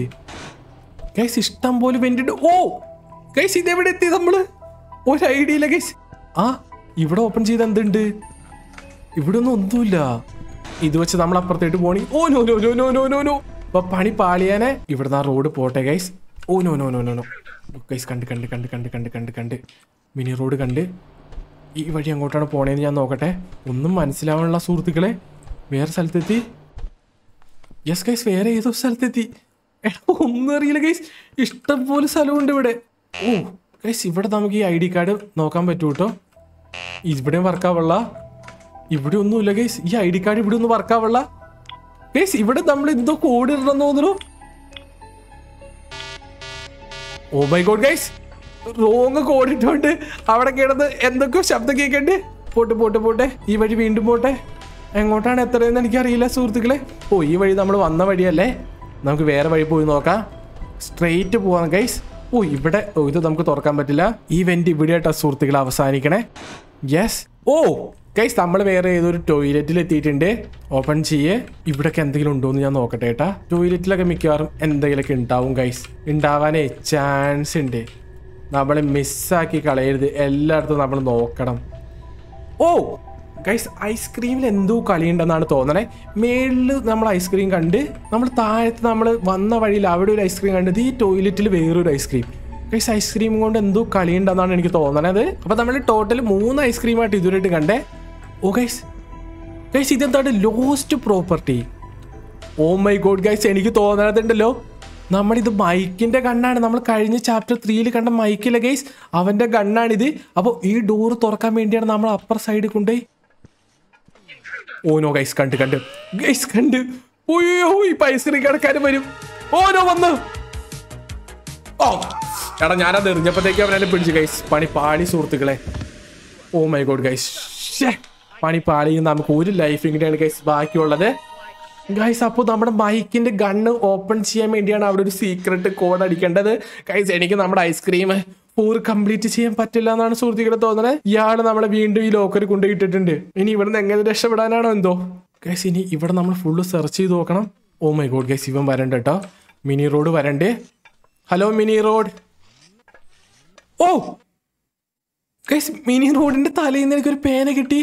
ഗൈസ് ഇഷ്ടം പോലെ വെന്റ് ഉണ്ട് ഓ ഗൈസ് ഇതെവിടെ എത്തി നമ്മള് ഒരു ഐഡിയ ഇല്ല ഗൈസ് ആ ഇവിടെ ഓപ്പൺ ചെയ്ത് എന്തുണ്ട് ഇവിടെ ഒന്നും ഒന്നുമില്ല ഇത് വെച്ച് നമ്മൾ അപ്പുറത്തേട്ട് പോണി oh no no no no no no no അപ്പൊ പണി പാളിയാനെ ഇവിടുന്ന് ആ റോഡ് പോട്ടെ guys oh no no no no no guys കണ്ട് കണ്ട് കണ്ട് കണ്ട് കണ്ട് കണ്ട് കണ്ട് മിനി റോഡ് കണ്ട് ഈ വഴി അങ്ങോട്ടാണ് പോണേന്ന് ഞാൻ നോക്കട്ടെ ഒന്നും മനസ്സിലാവാനുള്ള സുഹൃത്തുക്കളെ വേറെ സ്ഥലത്തെത്തി യെസ് ഗൈസ് വേറെ ഏതോ സ്ഥലത്തെത്തി എടാ ഒന്നും അറിയില്ല ഗൈസ് ഇഷ്ടം പോലെ സ്ഥലമുണ്ട് ഇവിടെ ഓ ഗൈസ് ഇവിടെ നമുക്ക് ഈ ഐ ഡി കാർഡ് നോക്കാൻ പറ്റൂ കേട്ടോ ഇവിടെയും വർക്കാവുള്ള ഇവിടെ ഒന്നുമില്ല ഗൈസ് ഈ ഐ ഡി കാർഡ് ഇവിടെ ഒന്നും വർക്കാവുള്ള ഗൈസ് ഇവിടെ നമ്മൾ എന്തോ കോഡ് ഇടണം തോന്നുന്നു oh my God guys wrong code ഇട്ടോണ്ട് അവിടെ കിടന്ന് എന്തൊക്കെയോ ശബ്ദം കേൾക്കണ്ട് പോട്ടെ പോട്ടെ പോട്ടെ ഈ വഴി വീണ്ടും പോട്ടെ എങ്ങോട്ടാണ് എത്രയെന്ന് എനിക്കറിയില്ല സുഹൃത്തുക്കളെ ഓ ഈ വഴി നമ്മൾ വന്ന വഴിയല്ലേ നമുക്ക് വേറെ വഴി പോയി നോക്കാം സ്ട്രെയിറ്റ് പോവാം ഗൈസ് ഓ ഇവിടെ ഓ ഇത് നമുക്ക് തുറക്കാൻ പറ്റില്ല ഈ വെന്റ് ഇവിടെ ആയിട്ടാ സുഹൃത്തുക്കളെ അവസാനിക്കണേ യെസ് ഓ ഗൈസ് നമ്മൾ വേറെ ഏതൊരു ടോയ്ലറ്റിൽ എത്തിയിട്ടുണ്ട് ഓപ്പൺ ചെയ്യേ ഇവിടൊക്കെ എന്തെങ്കിലും ഉണ്ടോ എന്ന് ഞാൻ നോക്കട്ടെ ഏട്ടാ ടോയ്ലറ്റിലൊക്കെ മിക്കവാറും എന്തെങ്കിലുമൊക്കെ ഉണ്ടാവും ഗൈസ് ഉണ്ടാവാനേ ചാൻസ് ഉണ്ട് നമ്മൾ മിസ്സാക്കി കളയരുത് എല്ലായിടത്തും നമ്മൾ നോക്കണം ഓ ഗൈസ് ഐസ്ക്രീമിൽ എന്തോ കളിയുണ്ടെന്നാണ് തോന്നണേ മേളിൽ നമ്മൾ ഐസ്ക്രീം കണ്ട് നമ്മൾ താഴത്ത് നമ്മൾ വന്ന വഴിയിൽ അവിടെ ഒരു ഐസ്ക്രീം കണ്ടത് ഈ ടോയ്ലറ്റിൽ വേറൊരു ഐസ്ക്രീം ഗൈസ് ഐസ്ക്രീം കൊണ്ട് എന്തോ കളിയുണ്ടെന്നാണ് എനിക്ക് തോന്നണത് അപ്പൊ നമ്മൾ ടോട്ടൽ മൂന്ന് ഐസ്ക്രീമായിട്ട് ഇതുവരെയായിട്ട് കണ്ടേ ഓ ഗൈസ് ഗൈസ് ഇതെന്താണ് lost property oh my God guys എനിക്ക് തോന്നണതുണ്ടല്ലോ നമ്മളിത് മൈക്കിന്റെ ഗണ്ണാണ് നമ്മൾ കഴിഞ്ഞ ചാപ്റ്റർ ത്രീയിൽ കണ്ട മൈക്കിലെ ഗൈസ് അവന്റെ ഗണ്ണാണിത് അപ്പോൾ ഈ ഡോറ് തുറക്കാൻ വേണ്ടിയാണ് നമ്മൾ അപ്പർ സൈഡിൽ കൊണ്ടുപോയി ഓനോ ഗൈസ് കണ്ട് കണ്ട് ഗൈസ് കണ്ട് ഓയോ ഈ പൈസ കിടക്കാനും വരും ഓനോ വന്നു ഓ എടാ ഞാനത് എറിഞ്ഞപ്പോഴത്തേക്ക് അവനെ പിടിച്ചു ഗൈസ് പണി പാളി സുഹൃത്തുക്കളെ ഓ മൈ ഗോഡ് ഗൈസ് പണി പാളി നമുക്ക് ഒരു ലൈഫ് ഇങ്ങനെയാണ് ഗൈസ് ബാക്കിയുള്ളത് ഗൈസ് അപ്പോൾ നമ്മുടെ മൈക്കിന്റെ ഗണ്ണ് ഓപ്പൺ ചെയ്യാൻ വേണ്ടിയാണ് അവിടെ ഒരു സീക്രട്ട് കോഡ് അടിക്കേണ്ടത് ഗൈസ് എനിക്ക് നമ്മുടെ ഐസ്ക്രീം പൂർ കംപ്ലീറ്റ് ചെയ്യാൻ പറ്റില്ല എന്നാണ് സുഹൃത്തുക്കളെ തോന്നുന്നത് ഇയാൾ നമ്മളെ വീണ്ടും ഈ ലോക്കർ കൊണ്ടുപോയിട്ടിട്ടുണ്ട് ഇനി ഇവിടുന്ന് എങ്ങനെ രക്ഷപ്പെടാനാണോ എന്തോ ഗൈസ് ഇനി ഇവിടെ നമ്മൾ ഫുള്ള് സെർച്ച് ചെയ്ത് നോക്കണം ഓ മൈ ഗോഡ് ഗൈസ് ഇവൻ വരണ്ട കേട്ടോ മിനി റോഡ് വരണ്ടേ hello mini Rod oh guys mini റോഡിന്റെ തലയിൽ നിന്ന് എനിക്കൊരു പേന കിട്ടി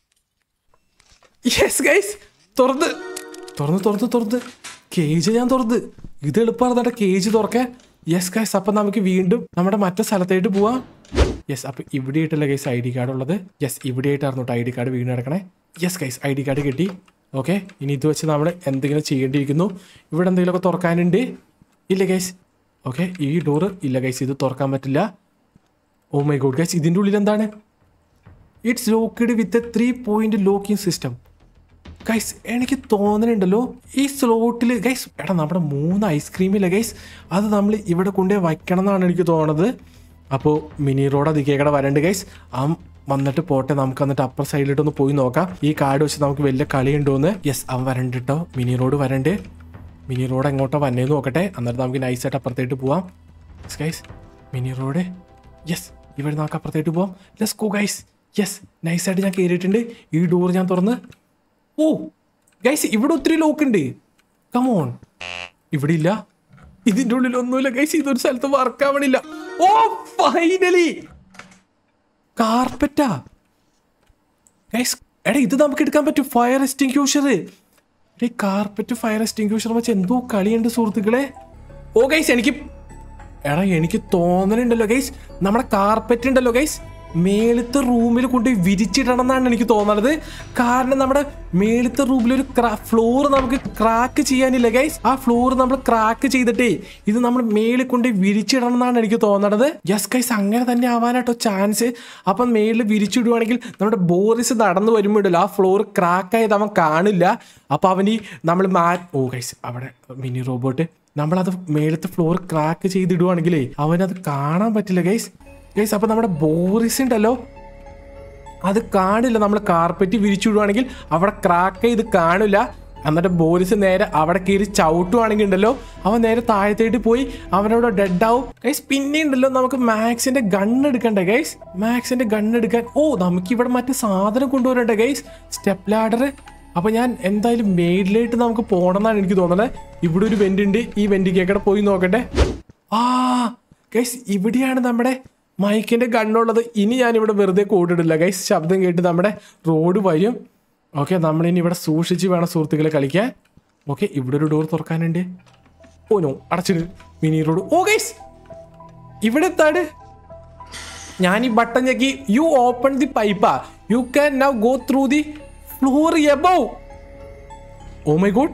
യെസ് ഗൈസ് തുറന്ന് തുറന്ന് തുറന്ന് തുറന്ന് കേജ് ഞാൻ തുറന്ന് ഇത് എളുപ്പമാണ് കേജ് തുറക്കാൻ യെസ് ഗൈസ് അപ്പൊ നമുക്ക് വീണ്ടും നമ്മുടെ മറ്റേ സ്ഥലത്തായിട്ട് പോവാം യെസ് അപ്പൊ ഇവിടെ ആയിട്ടല്ല ഗൈസ് ഐ ഡി കാർഡ് ഉള്ളത് യെസ് ഇവിടെ ആയിട്ടായിരുന്നു ഐ ഡി കാർഡ് വീണ് കിടക്കണേ yes guys I D card കിട്ടി ഓക്കെ ഇനി ഇത് വെച്ച് നമ്മൾ എന്തെങ്കിലും ചെയ്യേണ്ടിയിരിക്കുന്നു ഇവിടെ എന്തെങ്കിലുമൊക്കെ തുറക്കാനുണ്ട് ഇല്ല ഗൈസ് ഓക്കെ ഈ ഡോറ് ഇല്ല ഗൈസ് ഇത് തുറക്കാൻ പറ്റില്ല ഓ മൈ ഗോഡ് ഗൈസ് ഇതിൻ്റെ ഉള്ളിൽ എന്താണ് it's locked with a three point locking system guys എനിക്ക് തോന്നുന്നുണ്ടല്ലോ ഈ സ്ലോട്ടിൽ ഗൈസ് എടാ നമ്മുടെ മൂന്ന് ഐസ്ക്രീമില്ല ഗൈസ് അത് നമ്മൾ ഇവിടെ കൊണ്ടുപോയി വയ്ക്കണം എന്നാണ് എനിക്ക് തോന്നുന്നത് അപ്പോൾ മിനി റോഡ് അതിക്കേക്കടെ വരണ്ട് ഗൈസ് ആ വന്നിട്ട് പോട്ടെ നമുക്ക് എന്നിട്ട് അപ്പർ സൈഡിലോട്ടൊന്ന് പോയി നോക്കാം ഈ കാർഡ് വെച്ച് നമുക്ക് വലിയ കളി ഉണ്ടോന്ന് യെസ് അവൻ വരണ്ട് കേട്ടോ മിനി റോഡ് വരണ്ട് മിനി റോഡ് എങ്ങോട്ടോ വന്നേന്ന് നോക്കട്ടെ എന്നിട്ട് നമുക്ക് നൈസായിട്ട് അപ്പുറത്തേട്ട് പോവാം ഗൈസ് മിനി റോഡ് യെസ് ഇവിടെ നമുക്ക് അപ്പുറത്തേട്ട് പോവാം ലെസ് ഗോ ഗൈസ് യെസ് നൈസായിട്ട് ഞാൻ കയറിയിട്ടുണ്ട് ഈ ഡോർ ഞാൻ തുറന്ന് ഓ ഗൈസ് ഇവിടെ ഒത്തിരി ലോക്ക് ഉണ്ട് കമോൺ ഇവിടെ ഇല്ല ഇതിന്റെ ഉള്ളിൽ ഒന്നുമില്ല ഗൈസ് ഇതൊരു സ്ഥലത്ത് വർക്ക് ആവണില്ല ഓ ഫൈനലി കാർപ്പറ്റാ ഗൈസ് എടാ ഇത് നമുക്ക് എടുക്കാൻ പറ്റും ഫയർ എക്സ്റ്റിങ്ക്യൂഷർ എടേ കാർപ്പറ്റ് ഫയർ എക്സ്റ്റിങ്ക്യൂഷർ വെച്ച് എന്തോ കളിയുണ്ട് സുഹൃത്തുക്കളെ ഓ ഗൈസ് എനിക്ക് എടാ എനിക്ക് തോന്നലുണ്ടല്ലോ ഗൈസ് നമ്മുടെ കാർപ്പറ്റ് ഉണ്ടല്ലോ ഗൈസ് മേളത്തെ റൂമിൽ കൊണ്ട് വിരിച്ചിടണം എന്നാണ് എനിക്ക് തോന്നണത് കാരണം നമ്മുടെ മേളത്തെ റൂമിൽ ഒരു ഫ്ലോർ നമുക്ക് ക്രാക്ക് ചെയ്യാനില്ല ഗൈസ് ആ ഫ്ലോർ നമ്മൾ ക്രാക്ക് ചെയ്തിട്ടേ ഇത് നമ്മൾ മേളിൽ കൊണ്ട് വിരിച്ചിടണം എന്നാണ് എനിക്ക് തോന്നണത് യെസ് ഗൈസ് അങ്ങനെ തന്നെ ആവാനാട്ടോ ചാൻസ് അപ്പം മേളിൽ വിരിച്ചിടുവാണെങ്കിൽ നമ്മുടെ ബോറിസ് നടന്നു വരുമ്പോഴല്ലോ ആ ഫ്ലോർ ക്രാക്ക് ആയത് അവൻ കാണില്ല അപ്പൊ അവൻ ഈ നമ്മൾ മാ ഓ ഗൈസ് അവിടെ മിനി റോബോട്ട് നമ്മളത് മേളത്തെ ഫ്ലോർ ക്രാക്ക് ചെയ്തിടുവാണെങ്കിലേ അവനത് കാണാൻ പറ്റില്ല ഗൈസ് ഗൈസ് അപ്പൊ നമ്മുടെ ബോറിസ് ഉണ്ടല്ലോ അത് കാണില്ല നമ്മൾ കാർപ്പറ്റ് വിരിച്ചിടുവാണെങ്കിൽ അവിടെ ക്രാക്ക് ചെയ്ത് കാണില്ല എന്നിട്ട് ബോറിസ് നേരെ അവിടെ കയറി ചവിട്ടുവാണെങ്കിൽ ഉണ്ടല്ലോ അവൻ നേരെ താഴത്തേട്ട് പോയി അവനോട് ഡെഡ് ആവും ഗൈസ് പിന്നെ ഉണ്ടല്ലോ നമുക്ക് മാക്സിന്റെ ഗൺ എടുക്കണ്ടേ ഗൈസ് മാക്സിന്റെ ഗൺ എടുക്കാൻ ഓ നമുക്ക് ഇവിടെ മറ്റു സാധനം കൊണ്ടുവരണ്ടേ ഗൈസ് സ്റ്റെപ്പ് ലാഡർ അപ്പൊ ഞാൻ എന്തായാലും മേഡിലായിട്ട് നമുക്ക് പോകണമെന്നാണ് എനിക്ക് തോന്നുന്നത് ഇവിടെ ഒരു വെന്റ് ഉണ്ട് ഈ വെന്റ് കേക്കടെ പോയി നോക്കട്ടെ ആ ഗൈസ് ഇവിടെയാണ് നമ്മുടെ മൈക്കിന്റെ കണ്ണുള്ളത് ഇനി ഞാൻ ഇവിടെ വെറുതെ കോടിടില്ല ഗൈസ് ശബ്ദം കേട്ട് നമ്മുടെ റോഡ് വരും ഓക്കെ നമ്മളിനി ഇവിടെ സൂക്ഷിച്ച് വേണം സുഹൃത്തുക്കളെ കളിക്കാൻ ഓക്കെ ഇവിടെ ഒരു ഡോർ തുറക്കാനുണ്ട് ഓ നോ അടച്ചിട് മിനി റോഡ് ഓ ഗൈസ് ഇവിടെ എത്താണ് ഞാൻ ഈ ബട്ടൺ ഞെക്കി you open the pipe you can now go through the floor above oh my God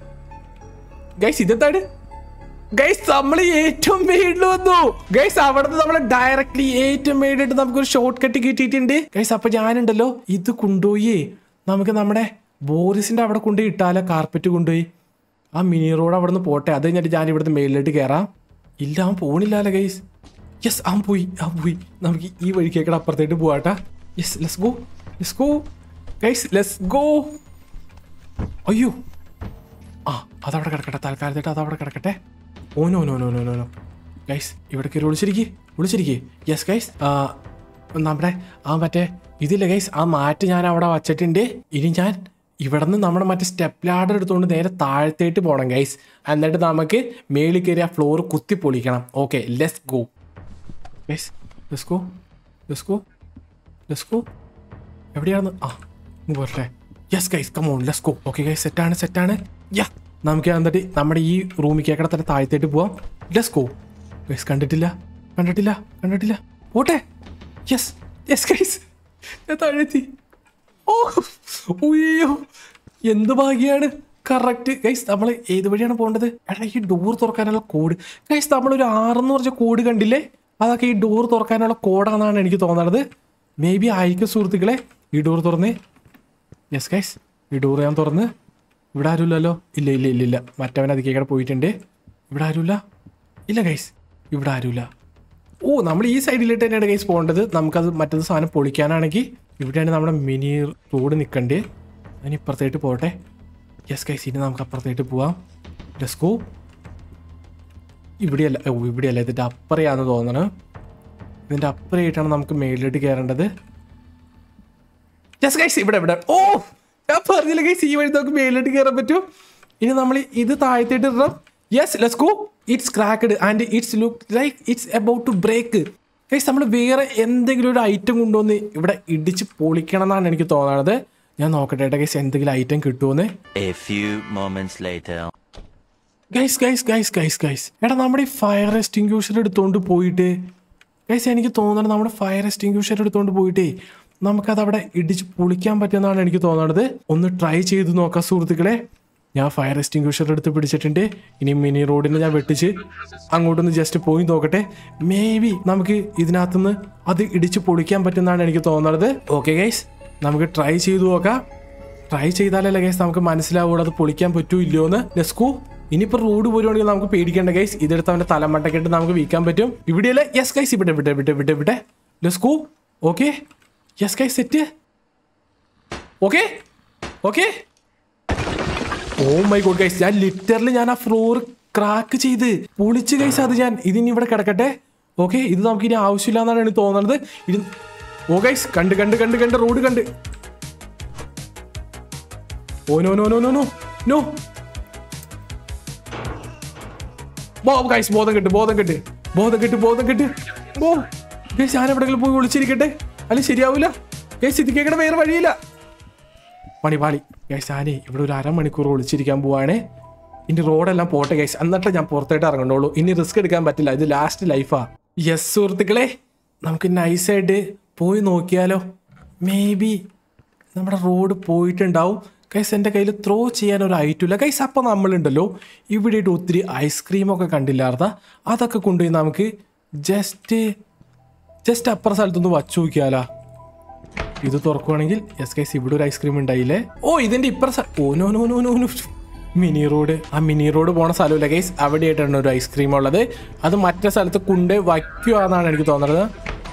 guys ഇതെന്താണ് ഗൈസ് നമ്മൾ ഏറ്റവും മേളിൽ വന്നു ഗൈസ് അവിടുന്ന് നമ്മൾ ഡയറക്ട്ലി ഏറ്റവും മേളിട്ട് നമുക്കൊരു ഷോർട്ട് കട്ട് കിട്ടിയിട്ടുണ്ട് ഗൈസ് അപ്പൊ ഞാനുണ്ടല്ലോ ഇത് കൊണ്ടുപോയി നമുക്ക് നമ്മുടെ ബോറിസിന്റെ അവിടെ കൊണ്ടുപോയി ഇട്ടാലോ കാർപ്പറ്റ് കൊണ്ടുപോയി ആ മിനി റോഡ് അവിടെ നിന്ന് പോട്ടെ അത് കഴിഞ്ഞിട്ട് ഞാൻ ഇവിടുന്ന് മേളിലോട്ട് കയറാം ഇല്ല അവൻ പോണില്ലല്ലോ ഗൈസ് യെസ് അവൻ പോയി അവൻ പോയി നമുക്ക് ഈ വഴിക്കേക്കടെ അപ്പുറത്തേട്ട് പോവാട്ടാ yes let's go let's go guys let's go അയ്യോ ആ അതവിടെ കിടക്കട്ടെ തൽക്കാലത്തേട്ട് അതവിടെ കിടക്കട്ടെ oh no no no no no no guys ഇവിടെ കയറി വിളിച്ചിരിക്കേ വിളിച്ചിരിക്കേ യെസ് ഗൈസ് നമ്മുടെ ആ മറ്റേ ഇതില്ല ഗൈസ് ആ മാറ്റ് ഞാൻ അവിടെ വച്ചിട്ടുണ്ട് ഇനി ഞാൻ ഇവിടെ നിന്ന് നമ്മുടെ മറ്റേ സ്റ്റെപ്പ് ലാഡർ എടുത്തുകൊണ്ട് നേരെ താഴത്തേട്ട് പോകണം ഗൈസ് എന്നിട്ട് നമുക്ക് മേളിൽ കയറി ആ ഫ്ലോർ കുത്തി പൊളിക്കണം okay let's go guys let's go let's go let's go എവിടെയാണ് ആ ഇങ്ങ് പോരട്ടെ yes guys come on let's go okay guys സെറ്റാണ് സെറ്റാണ് യാ നമുക്ക് എന്നിട്ട് നമ്മുടെ ഈ റൂമിൽ കേക്കടെ തന്നെ താഴത്തേട്ട് പോവാം ലെസ് ഗോ ഗൈസ് കണ്ടിട്ടില്ല കണ്ടിട്ടില്ല കണ്ടിട്ടില്ല പോട്ടെ യെസ് യെസ് ഗൈസ് ഞാൻ താഴെത്തി ഓ ഉയ്യോ എന്ത് ഭാഗ്യാണ് കറക്റ്റ് ഗൈസ് നമ്മൾ ഏത് വഴിയാണ് പോകേണ്ടത് എടാ ഈ ഡോർ തുറക്കാനുള്ള കോഡ് ഗൈസ് നമ്മളൊരു ആറെന്ന് പറഞ്ഞ കോഡ് കണ്ടില്ലേ അതൊക്കെ ഈ ഡോർ തുറക്കാനുള്ള കോഡാണെന്നാണ് എനിക്ക് തോന്നുന്നത് മേ ബി ആയിരിക്കും സുഹൃത്തുക്കളെ ഈ ഡോർ തുറന്ന് യെസ് ഗൈസ് ഈ ഡോർ ഞാൻ തുറന്ന് ഇവിടെ ആരുമില്ലല്ലോ ഇല്ല ഇല്ല ഇല്ല ഇല്ല മറ്റവൻ അതിക്കേക്കടെ പോയിട്ടുണ്ട് ഇവിടെ ആരുമില്ല ഇല്ല ഗൈസ് ഇവിടെ ആരുമില്ല ഓ നമ്മൾ ഈ സൈഡിലിട്ട് തന്നെയാണ് ഗൈസ് പോകേണ്ടത് നമുക്കത് മറ്റൊരു സാധനം പൊളിക്കാനാണെങ്കിൽ ഇവിടെയാണ് നമ്മുടെ മിനി റോഡ് നിൽക്കണ്ടേ അതിന് ഇപ്പുറത്തേട്ട് പോട്ടെ യെസ് ഗൈസ് ഇനി നമുക്ക് അപ്പുറത്തേട്ട് പോവാം ലെസ്കോ ഇവിടെയല്ല ഓ ഇവിടെയല്ല ഇതിൻ്റെ അപ്പുറയാന്ന് തോന്നണം ഇതിൻ്റെ അപ്പുറയായിട്ടാണ് നമുക്ക് മേളിലോട്ട് കയറേണ്ടത് യെസ് ഗൈസ് ഇവിടെ ഇവിടെ ഓ ഞാൻ പറഞ്ഞില്ല ഗൈസ് ഈ വഴി നമുക്ക് മേളിലോട്ട് കയറാൻ പറ്റും ഇനി നമ്മൾ ഇത് താഴത്തേട്ട് ഇടണം yes let's go it's cracked and it's look like it's about to break guys നമ്മൾ വേറെ എന്തെങ്കിലും ഒരു ഐറ്റം കൊണ്ടുവന്ന് ഇവിടെ ഇടിച്ച് പൊളിക്കണം എന്നാണ് എനിക്ക് തോന്നുന്നത് ഞാൻ നോക്കട്ടെ ഏട്ടാ ഗൈസ് എന്തെങ്കിലും ഐറ്റം കിട്ടുമെന്ന്
A few moments later.
Guys guys guys guys guys എടാ നമ്മുടെ ഈ ഫയർ എക്സ്റ്റിങ്ക്യൂഷർ എടുത്തോണ്ട് പോയിട്ട് ഗൈസ് എനിക്ക് തോന്നുന്നത് നമ്മുടെ ഫയർ എക്സ്റ്റിങ്ക്യൂഷർ എടുത്തോണ്ട് പോയിട്ടേ നമുക്കത് അവിടെ ഇടിച്ച് പൊളിക്കാൻ പറ്റുമെന്നാണ് എനിക്ക് തോന്നുന്നത് ഒന്ന് ട്രൈ ചെയ്ത് നോക്കാം സുഹൃത്തുക്കളെ ഞാൻ ഫയർ എക്സ്റ്റിങ്ക്വിഷർ എടുത്ത് പിടിച്ചിട്ടുണ്ട് ഇനി മിനി റോഡിനെ ഞാൻ വെട്ടിച്ച് അങ്ങോട്ടൊന്ന് ജസ്റ്റ് പോയി നോക്കട്ടെ മേ ബി നമുക്ക് ഇതിനകത്തുനിന്ന് അത് ഇടിച്ച് പൊളിക്കാൻ പറ്റുന്നതാണ് എനിക്ക് തോന്നുന്നത് ഓക്കെ ഗൈസ് നമുക്ക് ട്രൈ ചെയ്തു നോക്കാം ട്രൈ ചെയ്താലല്ലേ ഗൈസ് നമുക്ക് മനസ്സിലാവുള്ളൂ അത് പൊളിക്കാൻ പറ്റൂ ഇല്ലയോ എന്ന് ലെസ്കു ഇനിയിപ്പോ റോഡ് പോരുവാണെങ്കിൽ നമുക്ക് പേടിക്കേണ്ട ഗൈസ് ഇതെടുത്ത് അവന്റെ തലമണ്ടക്കിട്ട് നമുക്ക് വീക്കാൻ പറ്റും ഇവിടെയല്ലേ യെസ് ഗൈസ് ഇവിടെ ഇവിടെ ഇവിടെ ഇവിടെ ഇവിടെ let's go okay yes guys set okay okay oh my God guys ഞാൻ ലിറ്ററലി ഞാൻ ആ ഫ്ലോർ ക്രാക്ക് ചെയ്ത് പൊളിച്ച് ഗൈസ് അത് ഞാൻ ഇതിനി ഇവിടെ കിടക്കട്ടെ ഓക്കെ ഇത് നമുക്ക് ഇനി ആവശ്യമില്ല എന്നാണ് എനിക്ക് തോന്നുന്നത് ഇത് ഓ ഗൈസ് കണ്ട് കണ്ട് കണ്ട് കണ്ട് റോഡ് കണ്ട് oh no no no no no no ബോ ഗൈസ് ബോധം കെട്ട് ബോധം കെട്ട് ബോധം കെട്ട് ബോധം കെട്ട് ബോ ഗൈസ് ഞാൻ എവിടെയെങ്കിലും പോയി ഒളിച്ചിരിക്കട്ടെ അല്ല ശരിയാവില്ല ഗൈസ് ഇത് കേൾക്കണ വേറെ വഴിയില്ല പണി പാളി ഗൈസ് ഞാനേ ഇവിടെ ഒരു അരമണിക്കൂർ ഒളിച്ചിരിക്കാൻ പോവാണേ ഇനി റോഡെല്ലാം പോട്ടെ ഗൈസ് എന്നിട്ട് ഞാൻ പുറത്തോട്ട് ഇറങ്ങണ്ടുള്ളൂ ഇനി റിസ്ക് എടുക്കാൻ പറ്റില്ല ഇത് ലാസ്റ്റ് ലൈഫാ യെസ് സുഹൃത്തുക്കളെ നമുക്ക് നൈസായിട്ട് പോയി നോക്കിയാലോ മേ ബി നമ്മുടെ റോഡ് പോയിട്ടുണ്ടാവും ഗൈസ് എൻ്റെ കയ്യിൽ ത്രോ ചെയ്യാൻ ഒരു ഐറ്റം ഇല്ല ഗൈസ് അപ്പം നമ്മളുണ്ടല്ലോ ഇവിടെ ഇട്ട് ഒത്തിരി ഐസ്ക്രീമൊക്കെ കണ്ടില്ലാർന്ന അതൊക്കെ കൊണ്ടുപോയി നമുക്ക് ജസ്റ്റ് ജസ്റ്റ് അപ്പുറ സ്ഥലത്തൊന്ന് വച്ചു നോക്കിയാലാ ഇത് തുറക്കുവാണെങ്കിൽ എസ് കൈസ് ഇവിടെ ഒരു ഐസ്ക്രീം ഉണ്ടായില്ലേ ഓ ഇതിന്റെ ഇപ്പറ സ- oh no no no no no mini road ആ മിനി റോഡ് പോണ സ്ഥലമില്ല ഗൈസ് അവിടെയായിട്ടാണ് ഒരു ഐസ്ക്രീം ഉള്ളത് അത് മറ്റേ സ്ഥലത്ത് കൊണ്ട് വയ്ക്കുവാന്നാണ് എനിക്ക് തോന്നുന്നത്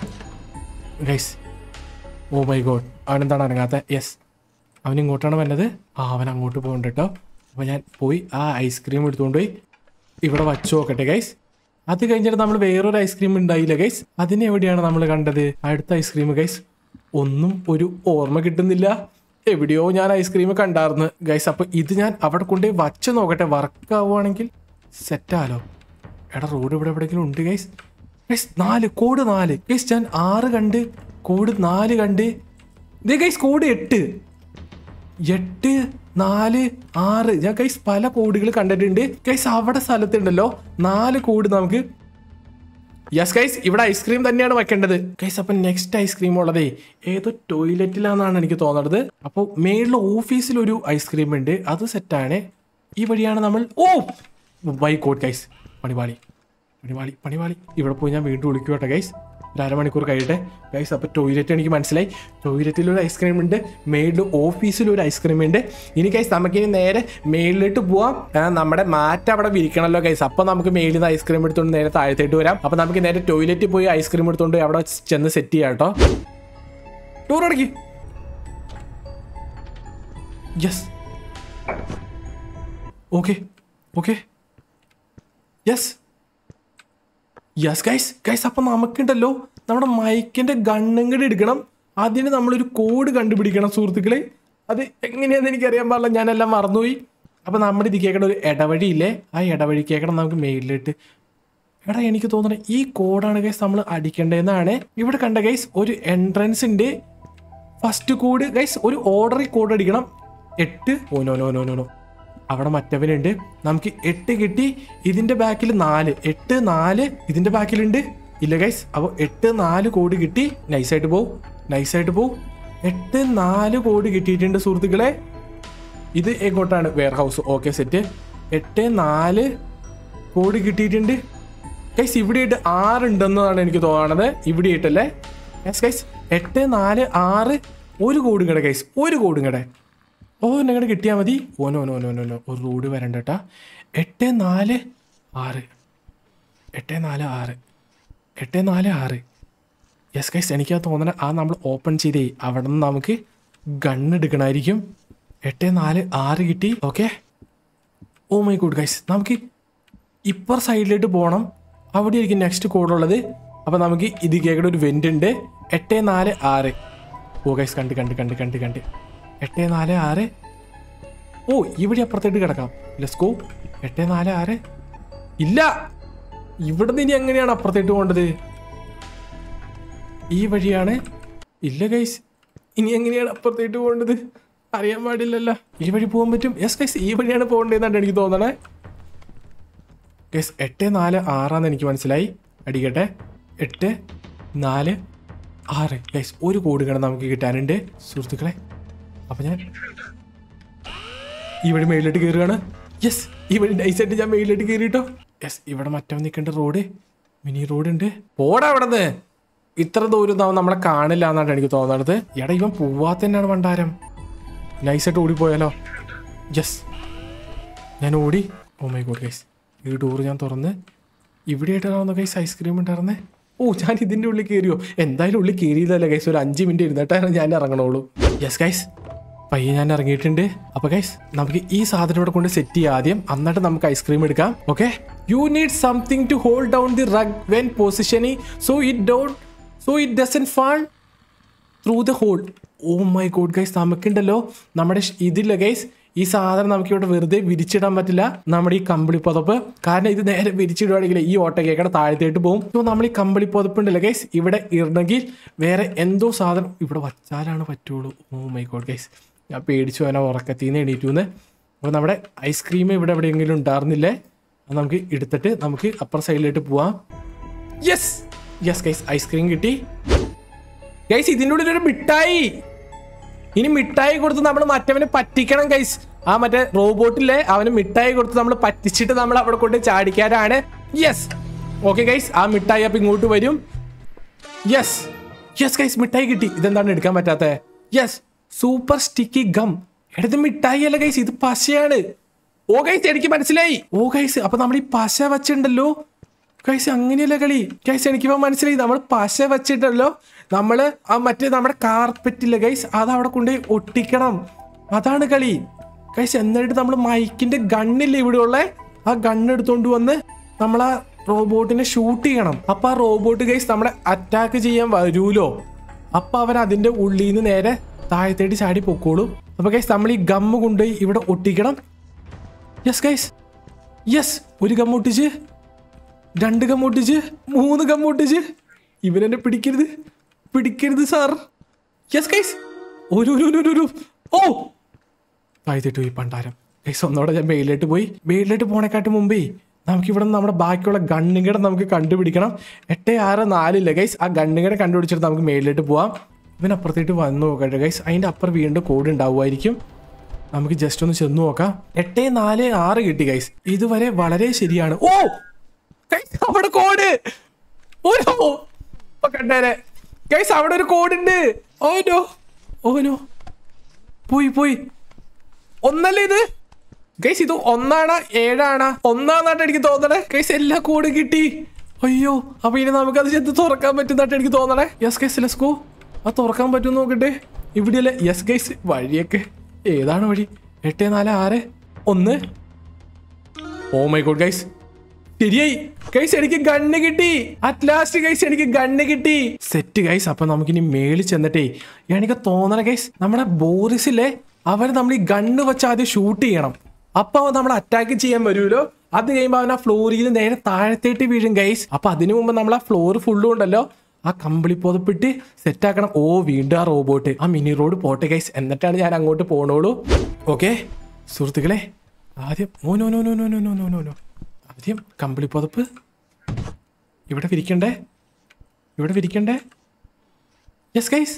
ഗൈസ് ഓ മൈ ഗോഡ് അവൻ എന്താണ് അനങ്ങാത്ത യെസ് അവൻ ഇങ്ങോട്ടാണ് വന്നത് ആ അവൻ അങ്ങോട്ട് പോകുന്നുണ്ട് കേട്ടോ അപ്പോൾ ഞാൻ പോയി ആ ഐസ്ക്രീം എടുത്തുകൊണ്ട് പോയി ഇവിടെ വച്ചു നോക്കട്ടെ ഗൈസ് അത് കഴിഞ്ഞിട്ട് നമ്മൾ വേറൊരു ഐസ്ക്രീം ഉണ്ടായില്ല ഗൈസ് അതിനെ എവിടെയാണ് നമ്മൾ കണ്ടത് അടുത്ത ഐസ്ക്രീം ഗൈസ് ഒന്നും ഒരു ഓർമ്മ കിട്ടുന്നില്ല എവിടെയോ ഞാൻ ഐസ്ക്രീം കണ്ടായിരുന്നു ഗൈസ് അപ്പൊ ഇത് ഞാൻ അവിടെ കൊണ്ടുപോയി വച്ച് നോക്കട്ടെ വർക്ക് ആവുകയാണെങ്കിൽ സെറ്റാലോ എടാ റോഡ് ഇവിടെ എവിടെയെങ്കിലും ഉണ്ട് ഗൈസ് ഗൈസ് നാല് കോഡ് നാല് ഗൈസ് ഞാൻ ആറ് കണ്ട് കോഡ് നാല് കണ്ട് ഇതേ ഗൈസ് കോഡ് എട്ട് എട്ട് നാല് ആറ് ഞാൻ കൈസ് പല കോഡുകൾ കണ്ടിട്ടുണ്ട് കൈസ് അവിടെ സ്ഥലത്തുണ്ടല്ലോ നാല് കോഡ് നമുക്ക് യെസ് ഗൈസ് ഇവിടെ ഐസ്ക്രീം തന്നെയാണ് വെക്കേണ്ടത് ഗൈസ് അപ്പൊ നെക്സ്റ്റ് ഐസ്ക്രീം ഉള്ളതേ ഏതോ ടോയ്ലറ്റിലാണെന്നാണ് എനിക്ക് തോന്നുന്നത് അപ്പോൾ മേളിൽ ഓഫീസിൽ ഒരു ഐസ്ക്രീം ഉണ്ട് അത് സെറ്റാണ് ഈ വഴിയാണ് നമ്മൾ ഓ ബൈ കോട്ട് ഗൈസ് പണിപാളി പണിപാളി പണിപാളി ഇവിടെ പോയി ഞാൻ വീണ്ടും വിളിക്കുക കേട്ടോ ഗൈസ് ഒരു അരമണിക്കൂർ കഴിയട്ടെ ഗൈസ് അപ്പോൾ ടോയ്ലറ്റ് എനിക്ക് മനസ്സിലായി ടോയ്ലറ്റിൽ ഒരു ഐസ്ക്രീം ഉണ്ട് മേളിൽ ഓഫീസിൽ ഒരു ഐസ്ക്രീം ഉണ്ട് ഇനി ഗൈസ് നമുക്കിനി നേരെ മേളിലോട്ട് പോവാം ആ, നമ്മുടെ മാറ്റ് അവിടെ വിരിക്കണമല്ലോ ഗൈസ് അപ്പോൾ നമുക്ക് മേളിൽ നിന്ന് ഐസ്ക്രീം എടുത്തുകൊണ്ട് നേരെ താഴത്തേട്ട് വരാം അപ്പോൾ നമുക്ക് നേരെ ടോയ്ലറ്റിൽ പോയി ഐസ്ക്രീം എടുത്തുകൊണ്ട് അവിടെ ചെന്ന് സെറ്റ് ചെയ്യാം കേട്ടോ ടൂർ അടക്കി yes okay okay yes yes guys guys അപ്പം നമുക്കുണ്ടല്ലോ നമ്മുടെ മൈക്കിന്റെ ഗണ്ണും കൂടി എടുക്കണം അതിന് നമ്മളൊരു കോഡ് കണ്ടുപിടിക്കണം സുഹൃത്തുക്കളെ അത് എങ്ങനെയാണെന്ന് എനിക്കറിയാൻ പാടില്ല ഞാനെല്ലാം മറന്നുപോയി അപ്പം നമ്മുടെ ഇത് കേൾക്കണ ഒരു ഇടവഴിയില്ലേ ആ ഇടവഴി കേൾക്കണം നമുക്ക് മെയിലിട്ട് എടാ എനിക്ക് തോന്നണേ ഈ കോഡാണ് ഗൈസ് നമ്മൾ അടിക്കേണ്ടതെന്നാണ് ഇവിടെ കണ്ട ഗൈസ് ഒരു എൻട്രൻസ് ഉണ്ട് ഫസ്റ്റ് കോഡ് ഗൈസ് ഒരു ഓർഡറിൽ കോഡ് അടിക്കണം എട്ട് oh no no no no no അവിടെ മറ്റവനുണ്ട് നമുക്ക് എട്ട് കിട്ടി ഇതിന്റെ ബാക്കിൽ നാല് എട്ട് നാല് ഇതിന്റെ ബാക്കിലുണ്ട് ഇല്ല ഗൈസ് അപ്പോൾ എട്ട് നാല് കോഡ് കിട്ടി നൈസായിട്ട് പോവും നൈസായിട്ട് പോവും എട്ട് നാല് കോഡ് കിട്ടിയിട്ടുണ്ട് സുഹൃത്തുക്കളെ ഇത് എങ്ങോട്ടാണ് വെയർ ഹൗസ് ഓക്കെ സെറ്റ് എട്ട് നാല് കോഡ് കിട്ടിയിട്ടുണ്ട് ഗൈസ് ഇവിടെ ആയിട്ട് ആറ് ഉണ്ടെന്നാണ് എനിക്ക് തോന്നണത് ഇവിടെ ആയിട്ടല്ലേ യെസ് ഗൈസ് എട്ട് നാല് ആറ് ഒരു കോടും കട ഗൈസ് ഒരു കോടും കട ഓ എന്നെ കിട്ടിയാൽ മതി oh no no no no no ഒരു റോഡ് വരണ്ട കേട്ടാ എട്ട് നാല് ആറ് എട്ട് നാല് ആറ് എട്ട് നാല് ആറ് യെസ് ഗൈസ് എനിക്ക് തോന്നണ ആ നമ്മൾ ഓപ്പൺ ചെയ്തേ അവിടെ നിന്ന് നമുക്ക് ഗണ്ണ് എടുക്കണമായിരിക്കും എട്ട് നാല് ആറ് കിട്ടി okay oh my good guys നമുക്ക് ഇപ്പർ സൈഡിലോട്ട് പോകണം അവിടെ ആയിരിക്കും നെക്സ്റ്റ് കോഡുള്ളത് അപ്പോൾ നമുക്ക് ഇത് കേൾക്കുന്ന ഒരു വെൻ്റ് ഉണ്ട് എട്ട് നാല് ആറ് ഓ ഗൈസ് കണ്ട് കണ്ട് കണ്ട് കണ്ട് കണ്ട് എട്ട് നാല് ആറ് ഓ ഇവിടെ അപ്പുറത്തേട്ട് കിടക്കാം ലെസ് ഗോ എട്ട് നാല് ആറ് ഇല്ല ഇവിടുന്ന് ഇനി എങ്ങനെയാണ് അപ്പുറത്തേട്ട് പോകേണ്ടത് ഈ വഴിയാണ് ഇല്ല ഗൈസ് ഇനി എങ്ങനെയാണ് അപ്പുറത്തേട്ട് പോകേണ്ടത് അറിയാൻ പാടില്ലല്ലോ ഈ വഴി പോകാൻ പറ്റും യെസ് ഗൈസ് ഈ വഴിയാണ് പോകേണ്ടതെന്നാണ് എനിക്ക് തോന്നണേ ഗൈസ് എട്ട് നാല് ആറാന്ന് എനിക്ക് മനസ്സിലായി അടിക്കട്ടെ എട്ട് നാല് ആറ് ഗൈസ് ഒരു കോഡ് കണം നമുക്ക് കിട്ടാനുണ്ട് സുഹൃത്തുക്കളെ അപ്പം ഞാൻ ഈ വഴി മേളിലോട്ട് കയറുകയാണ് യെസ് ഈ വഴി നൈസായിട്ട് ഞാൻ മേളിലോട്ട് കയറിട്ടോ യെസ് ഇവിടെ മറ്റവൻ നിൽക്കേണ്ട റോഡ് മിനി റോഡ് ഉണ്ട് പോടാ അവിടെ നിന്ന് ഇത്ര ദൂരം ഒന്നും അവൻ നമ്മളെ കാണില്ല എന്നാണ് എനിക്ക് തോന്നുന്നത് എടാ ഇവൻ പോവാത്ത തന്നെയാണ് പണ്ടാരം നൈസായിട്ട് ഓടിപ്പോയാലോ യെസ് ഞാൻ ഓടി ഓ മൈ ഗോഡ് ഗൈസ് ഈ ഡോറ് ഞാൻ തുറന്ന് ഇവിടെ ആയിട്ടാണോ ഗൈസ് ഐസ്ക്രീം ഉണ്ടായിരുന്നേ ഓ ഞാൻ ഇതിൻ്റെ ഉള്ളിൽ കയറിയോ എന്തായാലും ഉള്ളിൽ കയറിയതല്ല ഗൈസ് ഒരു അഞ്ച് മിനിറ്റ് ഇരുന്നിട്ടാണ് ഞാൻ ഇറങ്ങണുള്ളൂ യെസ് ഗൈസ് പയ്യെ ഞാൻ ഇറങ്ങിയിട്ടുണ്ട് അപ്പൊ ഗൈസ് നമുക്ക് ഈ സാധനം ഇവിടെ കൊണ്ട് സെറ്റ് ചെയ്യാം ആദ്യം എന്നിട്ട് നമുക്ക് ഐസ്ക്രീം എടുക്കാം okay you need something to hold down the rug when positioning so it don't so it doesn't fall through the hole oh my God guys നമുക്കുണ്ടല്ലോ നമ്മുടെ ഷ്- ഇതില്ല ഗൈസ് ഈ സാധനം നമുക്ക് ഇവിടെ വെറുതെ വിരിച്ചിടാൻ പറ്റില്ല നമ്മുടെ ഈ കമ്പിളി പുതപ്പ് കാരണം ഇത് നേരെ വിരിച്ചിടുവാണെങ്കിൽ ഈ ഓട്ടക്കേക്കടെ താഴത്തേട്ട് പോകും സോ നമ്മൾ ഈ കമ്പിളി പുതപ്പ് ഉണ്ടല്ലോ ഗൈസ് ഇവിടെ ഇടണമെങ്കിൽ വേറെ എന്തോ സാധനം ഇവിടെ വച്ചാലാണ് പറ്റുള്ളൂ ഓ മൈ ഗോഡ് ഗൈസ് ഞാൻ പേടിച്ചു പോകാൻ ഉറക്കത്തിൽ നിന്ന് എണീറ്റുന്ന് അപ്പോൾ നമ്മുടെ ഐസ്ക്രീം ഇവിടെ എവിടെയെങ്കിലും ഉണ്ടായിരുന്നില്ലേ അത് നമുക്ക് എടുത്തിട്ട് നമുക്ക് അപ്പുറ സൈഡിലോട്ട് പോവാം യെസ് യെസ് ഗൈസ് ഐസ്ക്രീം കിട്ടി ഗൈസ് ഇതിൻ്റെ ഉള്ളിൽ ഒരു മിഠായി ഇനി മിഠായി കൊടുത്ത് നമ്മൾ മറ്റവനെ പറ്റിക്കണം ഗൈസ് ആ മറ്റേ റോബോട്ടിലെ അവന് മിഠായി കൊടുത്ത് നമ്മൾ പറ്റിച്ചിട്ട് നമ്മൾ അവിടെ കൊണ്ട് ചാടിക്കാനാണ് യെസ് ഓക്കെ ഗൈസ് ആ മിഠായി അപ്പൊ ഇങ്ങോട്ട് വരും യെസ് യെസ് ഗൈസ് മിഠായി കിട്ടി ഇതെന്താണ് എടുക്കാൻ പറ്റാത്തത് യെസ് സൂപ്പർ സ്റ്റിക്കി ഗം എടുത്ത് മിഠായി അല്ല ഗൈസ് ഇത് പശയാണ് ഓ ഗൈസ് എനിക്ക് മനസ്സിലായി ഓ ഗൈസ് അപ്പൊ നമ്മൾ ഈ പശ വെച്ചിട്ടുണ്ടല്ലോ ഗൈസ് അങ്ങനെയല്ല കളി ഗൈസ് എനിക്കിപ്പോ മനസ്സിലായി നമ്മൾ പശ വെച്ചിട്ടല്ലോ നമ്മള് ആ മറ്റേ നമ്മുടെ കാർപ്പറ്റില്ല ഗൈസ് അത് അവിടെ കൊണ്ടുപോയി ഒട്ടിക്കണം അതാണ് കളി ഗൈസ് എന്നിട്ട് നമ്മൾ മൈക്കിന്റെ ഗണ്ണില്ലേ ഇവിടെ ഉള്ള ആ ഗണ്ണ് എടുത്തോണ്ട് വന്ന് നമ്മൾ ആ റോബോട്ടിനെ ഷൂട്ട് ചെയ്യണം അപ്പൊ ആ റോബോട്ട് ഗൈസ് നമ്മളെ അറ്റാക്ക് ചെയ്യാൻ വരൂലോ അപ്പൊ അവൻ അതിന്റെ ഉള്ളിൽ നിന്ന് നേരെ താഴത്തേട്ട് ചാടി പൊക്കോളും അപ്പൊ ഗൈസ് നമ്മൾ ഈ ഗമ്മ് കൊണ്ടുപോയി ഇവിടെ ഒട്ടിക്കണം യെസ് ഗൈസ് യെസ് ഒരു ഗം ഒട്ടിച്ച് രണ്ട് ഗം ഒട്ടിച്ച് മൂന്ന് ഗം ഒട്ടിച്ച് ഇവനെന്നെ പിടിക്കരുത് പിടിക്കരുത് സാർ യെസ് ഗൈസ് ഒരു ഒരു ഒരു ഒരു ഓ താഴ്ത്തിട്ട് പോയി പണ്ടാരം ഗൈസ് ഒന്നോടെ ഞാൻ മേലിലോട്ട് പോയി മേലിലോട്ട് പോണേക്കാട്ട് മുമ്പേ നമുക്ക് ഇവിടെ നമ്മുടെ ബാക്കിയുള്ള ഗണ്ണുകടെ നമുക്ക് കണ്ടുപിടിക്കണം എട്ട് ആറ് നാലില്ല ഗൈസ് ആ ഗണ്ണുകടെ കണ്ടുപിടിച്ചിട്ട് നമുക്ക് മേലിലോട്ട് പോവാം ഇവൻ അപ്പുറത്തേട്ട് വന്നു നോക്കട്ടെ ഗൈസ് അതിൻ്റെ അപ്പുറം വീണ്ടും കോഡ് ഉണ്ടാവുമായിരിക്കും നമുക്ക് ജസ്റ്റ് ഒന്ന് ചെന്ന് നോക്കാം എട്ട് നാല് ആറ് കിട്ടി ഗൈസ് ഇതുവരെ വളരെ ശരിയാണ് ഓ ഗൈസ് അവിടെ കോഡ് ഓരോ കണ്ടേരെ ഗൈസ് അവിടെ ഒരു കോഡ് ഉണ്ട് ഓനോ ഓനോ പോയി പോയി ഒന്നല്ലേ ഇത് ഗൈസ് ഇത് ഒന്നാണ് ഏഴാണ് ഒന്നാന്നായിട്ട് എനിക്ക് തോന്നണേ ഗൈസ് എല്ലാ കോഡും കിട്ടി അയ്യോ അപ്പൊ ഇനി നമുക്കത് ചെന്ന് തുറക്കാൻ പറ്റുന്നതായിട്ട് എനിക്ക് തോന്നണേ യെസ് ഗൈസ് ലെസ്കോ അത് തുറക്കാൻ പറ്റും നോക്കട്ടെ ഇവിടെയല്ലേ യെസ് ഗൈസ് വഴിയൊക്കെ ഏതാണ് വഴി എട്ട് നാല് ആറ് ഒന്ന് ഓ മൈ ഗോഡ് ഗൈസ് ശരിയായി ഗൈസ് എനിക്ക് ഗണ്ണ് കിട്ടി അറ്റ് ലാസ്റ്റ് ഗൈസ് എനിക്ക് ഗണ്ണ് കിട്ടി സെറ്റ് ഗൈസ് അപ്പൊ നമുക്കിനി മേളിൽ ചെന്നിട്ടേ എനിക്ക് തോന്നണ ഗൈസ് നമ്മുടെ ബോറിസിലെ അവർ നമ്മൾ ഈ ഗണ്ണ് വെച്ച് ആദ്യം ഷൂട്ട് ചെയ്യണം അപ്പൊ അവൻ നമ്മൾ അറ്റാക്ക് ചെയ്യാൻ വരുമല്ലോ അത് കഴിയുമ്പോൾ അവൻ ആ ഫ്ലോറിൽ നിന്ന് നേരെ താഴത്തേട്ട് വീഴും ഗൈസ് അപ്പൊ അതിനു മുമ്പ് നമ്മൾ ആ ഫ്ലോർ ഫുള്ളും ഉണ്ടല്ലോ ആ കമ്പിളി പുതപ്പിട്ട് സെറ്റ് ആക്കണം ഓ വീണ്ടും ആ റോബോട്ട് ആ മിനി റോഡ് പോട്ടെ ഗൈസ് എന്നിട്ടാണ് ഞാൻ അങ്ങോട്ട് പോണോളൂ ഓക്കെ സുഹൃത്തുക്കളെ ആദ്യം oh no no no no no no no no no ആദ്യം കമ്പിളി പുതപ്പ് ഇവിടെ വിരിക്കണ്ടേ ഇവിടെ വിരിക്കണ്ടേ yes guys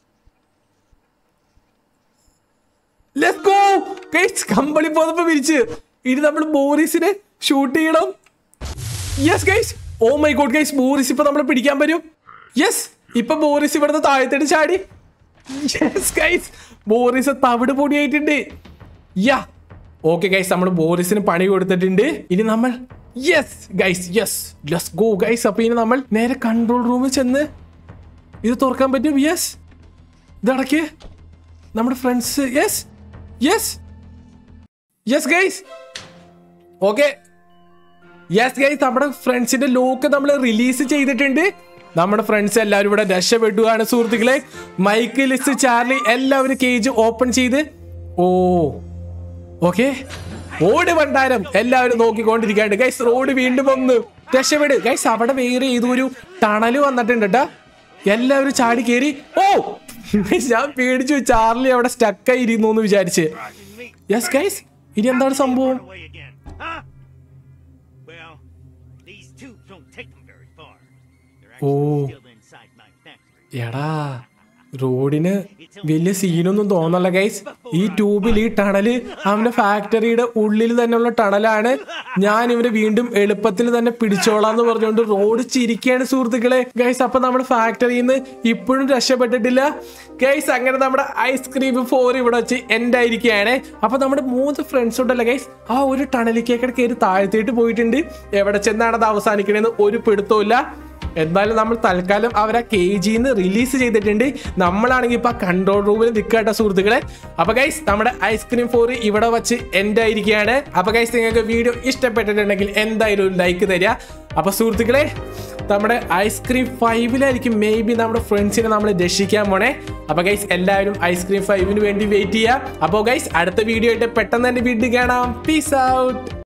let's go guys കമ്പിളി പുതപ്പ് വിരിച്ച് ഇനി നമ്മൾ ബോറിസിനെ ഷൂട്ട് ചെയ്യണം yes guys oh my God guys Boris ഇപ്പൊ നമ്മളെ പിടിക്കാൻ വരും യെസ് ഇപ്പൊ ബോറിസ് ഇവിടുന്ന് താഴത്തേട്ട് ചാടി യെസ് ഗൈസ് ബോറിസ് തവിട് പൊടിയായിട്ടുണ്ട് യാ ഓക്കെ ഗൈസ് നമ്മൾ ബോറിസിന് പണി കൊടുത്തിട്ടുണ്ട് ഇനി നമ്മൾ yes guys yes let's go guys അപ്പൊ ഇനി നമ്മൾ നേരെ കൺട്രോൾ റൂമിൽ ചെന്ന് ഇത് തുറക്കാൻ പറ്റും യെസ് ഇതടക്ക് നമ്മുടെ friends yes yes yes guys okay yes guys നമ്മുടെ ഫ്രണ്ട്സിന്റെ ലോക്ക് നമ്മൾ റിലീസ് ചെയ്തിട്ടുണ്ട് നമ്മുടെ ഫ്രണ്ട്സ് എല്ലാവരും ഇവിടെ രക്ഷപ്പെടുകയാണ് സുഹൃത്തുക്കളെ മൈക്ക് ലിസ് ചാർലി എല്ലാവരും കേജ് ഓപ്പൺ ചെയ്ത് ഓ ഓക്കെ ഓട് ഭണ്ഡാരം എല്ലാവരും നോക്കിക്കൊണ്ടിരിക്കാണ്ട് ഗൈസ് റോഡ് വീണ്ടും വന്നു രക്ഷപ്പെട് ഗൈസ് അവിടെ വേറെ ഏതോ ഒരു ടണല് വന്നിട്ടുണ്ട് കേട്ടാ എല്ലാവരും ചാടി കയറി ഓ Guys, ഞാൻ പേടിച്ചു ചാർലി അവിടെ സ്റ്റക്കായി ഇരുന്നു എന്ന് വിചാരിച്ച് യെസ് ഗൈസ് ഇനി എന്താണ് സംഭവം
Away again, huh? Well, these tubes don't take them very far. They're actually
Oh.
still inside my factory.
എടാ റോഡിന് വലിയ സീനൊന്നും തോന്നല്ല ഗൈസ് ഈ ട്യൂബിൽ ഈ ടണല് അവന്റെ ഫാക്ടറിയുടെ ഉള്ളിൽ തന്നെയുള്ള ടണലാണ് ഞാൻ ഇവരെ വീണ്ടും എളുപ്പത്തിൽ തന്നെ പിടിച്ചോളാന്ന് പറഞ്ഞുകൊണ്ട് റോഡ് ചിരിക്കുകയാണ് സുഹൃത്തുക്കളെ ഗൈസ് അപ്പൊ നമ്മുടെ ഫാക്ടറിയിൽ നിന്ന് ഇപ്പോഴും രക്ഷപ്പെട്ടിട്ടില്ല ഗൈസ് അങ്ങനെ നമ്മുടെ ഐസ്ക്രീം ഫോർ ഇവിടെ വെച്ച് എൻഡ് ആയിരിക്കുകയാണ് അപ്പൊ നമ്മുടെ മൂന്ന് ഫ്രണ്ട്സ് ഉണ്ടല്ലോ ഗൈസ് ആ ഒരു ടണലിക്കേക്കടെ കയറി താഴ്ത്തിയിട്ട് പോയിട്ടുണ്ട് എവിടെ ചെന്നാണ് അത് അവസാനിക്കണേന്ന് ഒരു പിടുത്തവും എന്തായാലും നമ്മൾ തൽക്കാലം അവരെ കെ ജിന്ന് റിലീസ് ചെയ്തിട്ടുണ്ട് നമ്മളാണെങ്കിൽ ഇപ്പൊ കൺട്രോൾ റൂമിൽ നിൽക്കട്ടെ സുഹൃത്തുക്കളെ അപ്പൊ ഗൈസ് നമ്മുടെ ഐസ്ക്രീം ഫോർ ഇവിടെ വെച്ച് എൻഡ് ആയിരിക്കുകയാണ് അപ്പൊ ഗൈസ് നിങ്ങൾക്ക് വീഡിയോ ഇഷ്ടപ്പെട്ടിട്ടുണ്ടെങ്കിൽ എന്തായാലും ഒരു ലൈക്ക് തരിക അപ്പൊ സുഹൃത്തുക്കളെ നമ്മുടെ ഐസ്ക്രീം ഫൈവിലായിരിക്കും മേ ബി നമ്മുടെ ഫ്രണ്ട്സിനെ നമ്മൾ രക്ഷിക്കാൻ പോണേ അപ്പൊ ഗൈസ് എല്ലാവരും ഐസ്ക്രീം ഫൈവിന് വേണ്ടി വെയിറ്റ് ചെയ്യുക അപ്പോൾ ഗൈസ് അടുത്ത വീഡിയോ ആയിട്ട് പെട്ടെന്ന് തന്നെ വീണ്ടും കാണാം പീസ് ഔട്ട്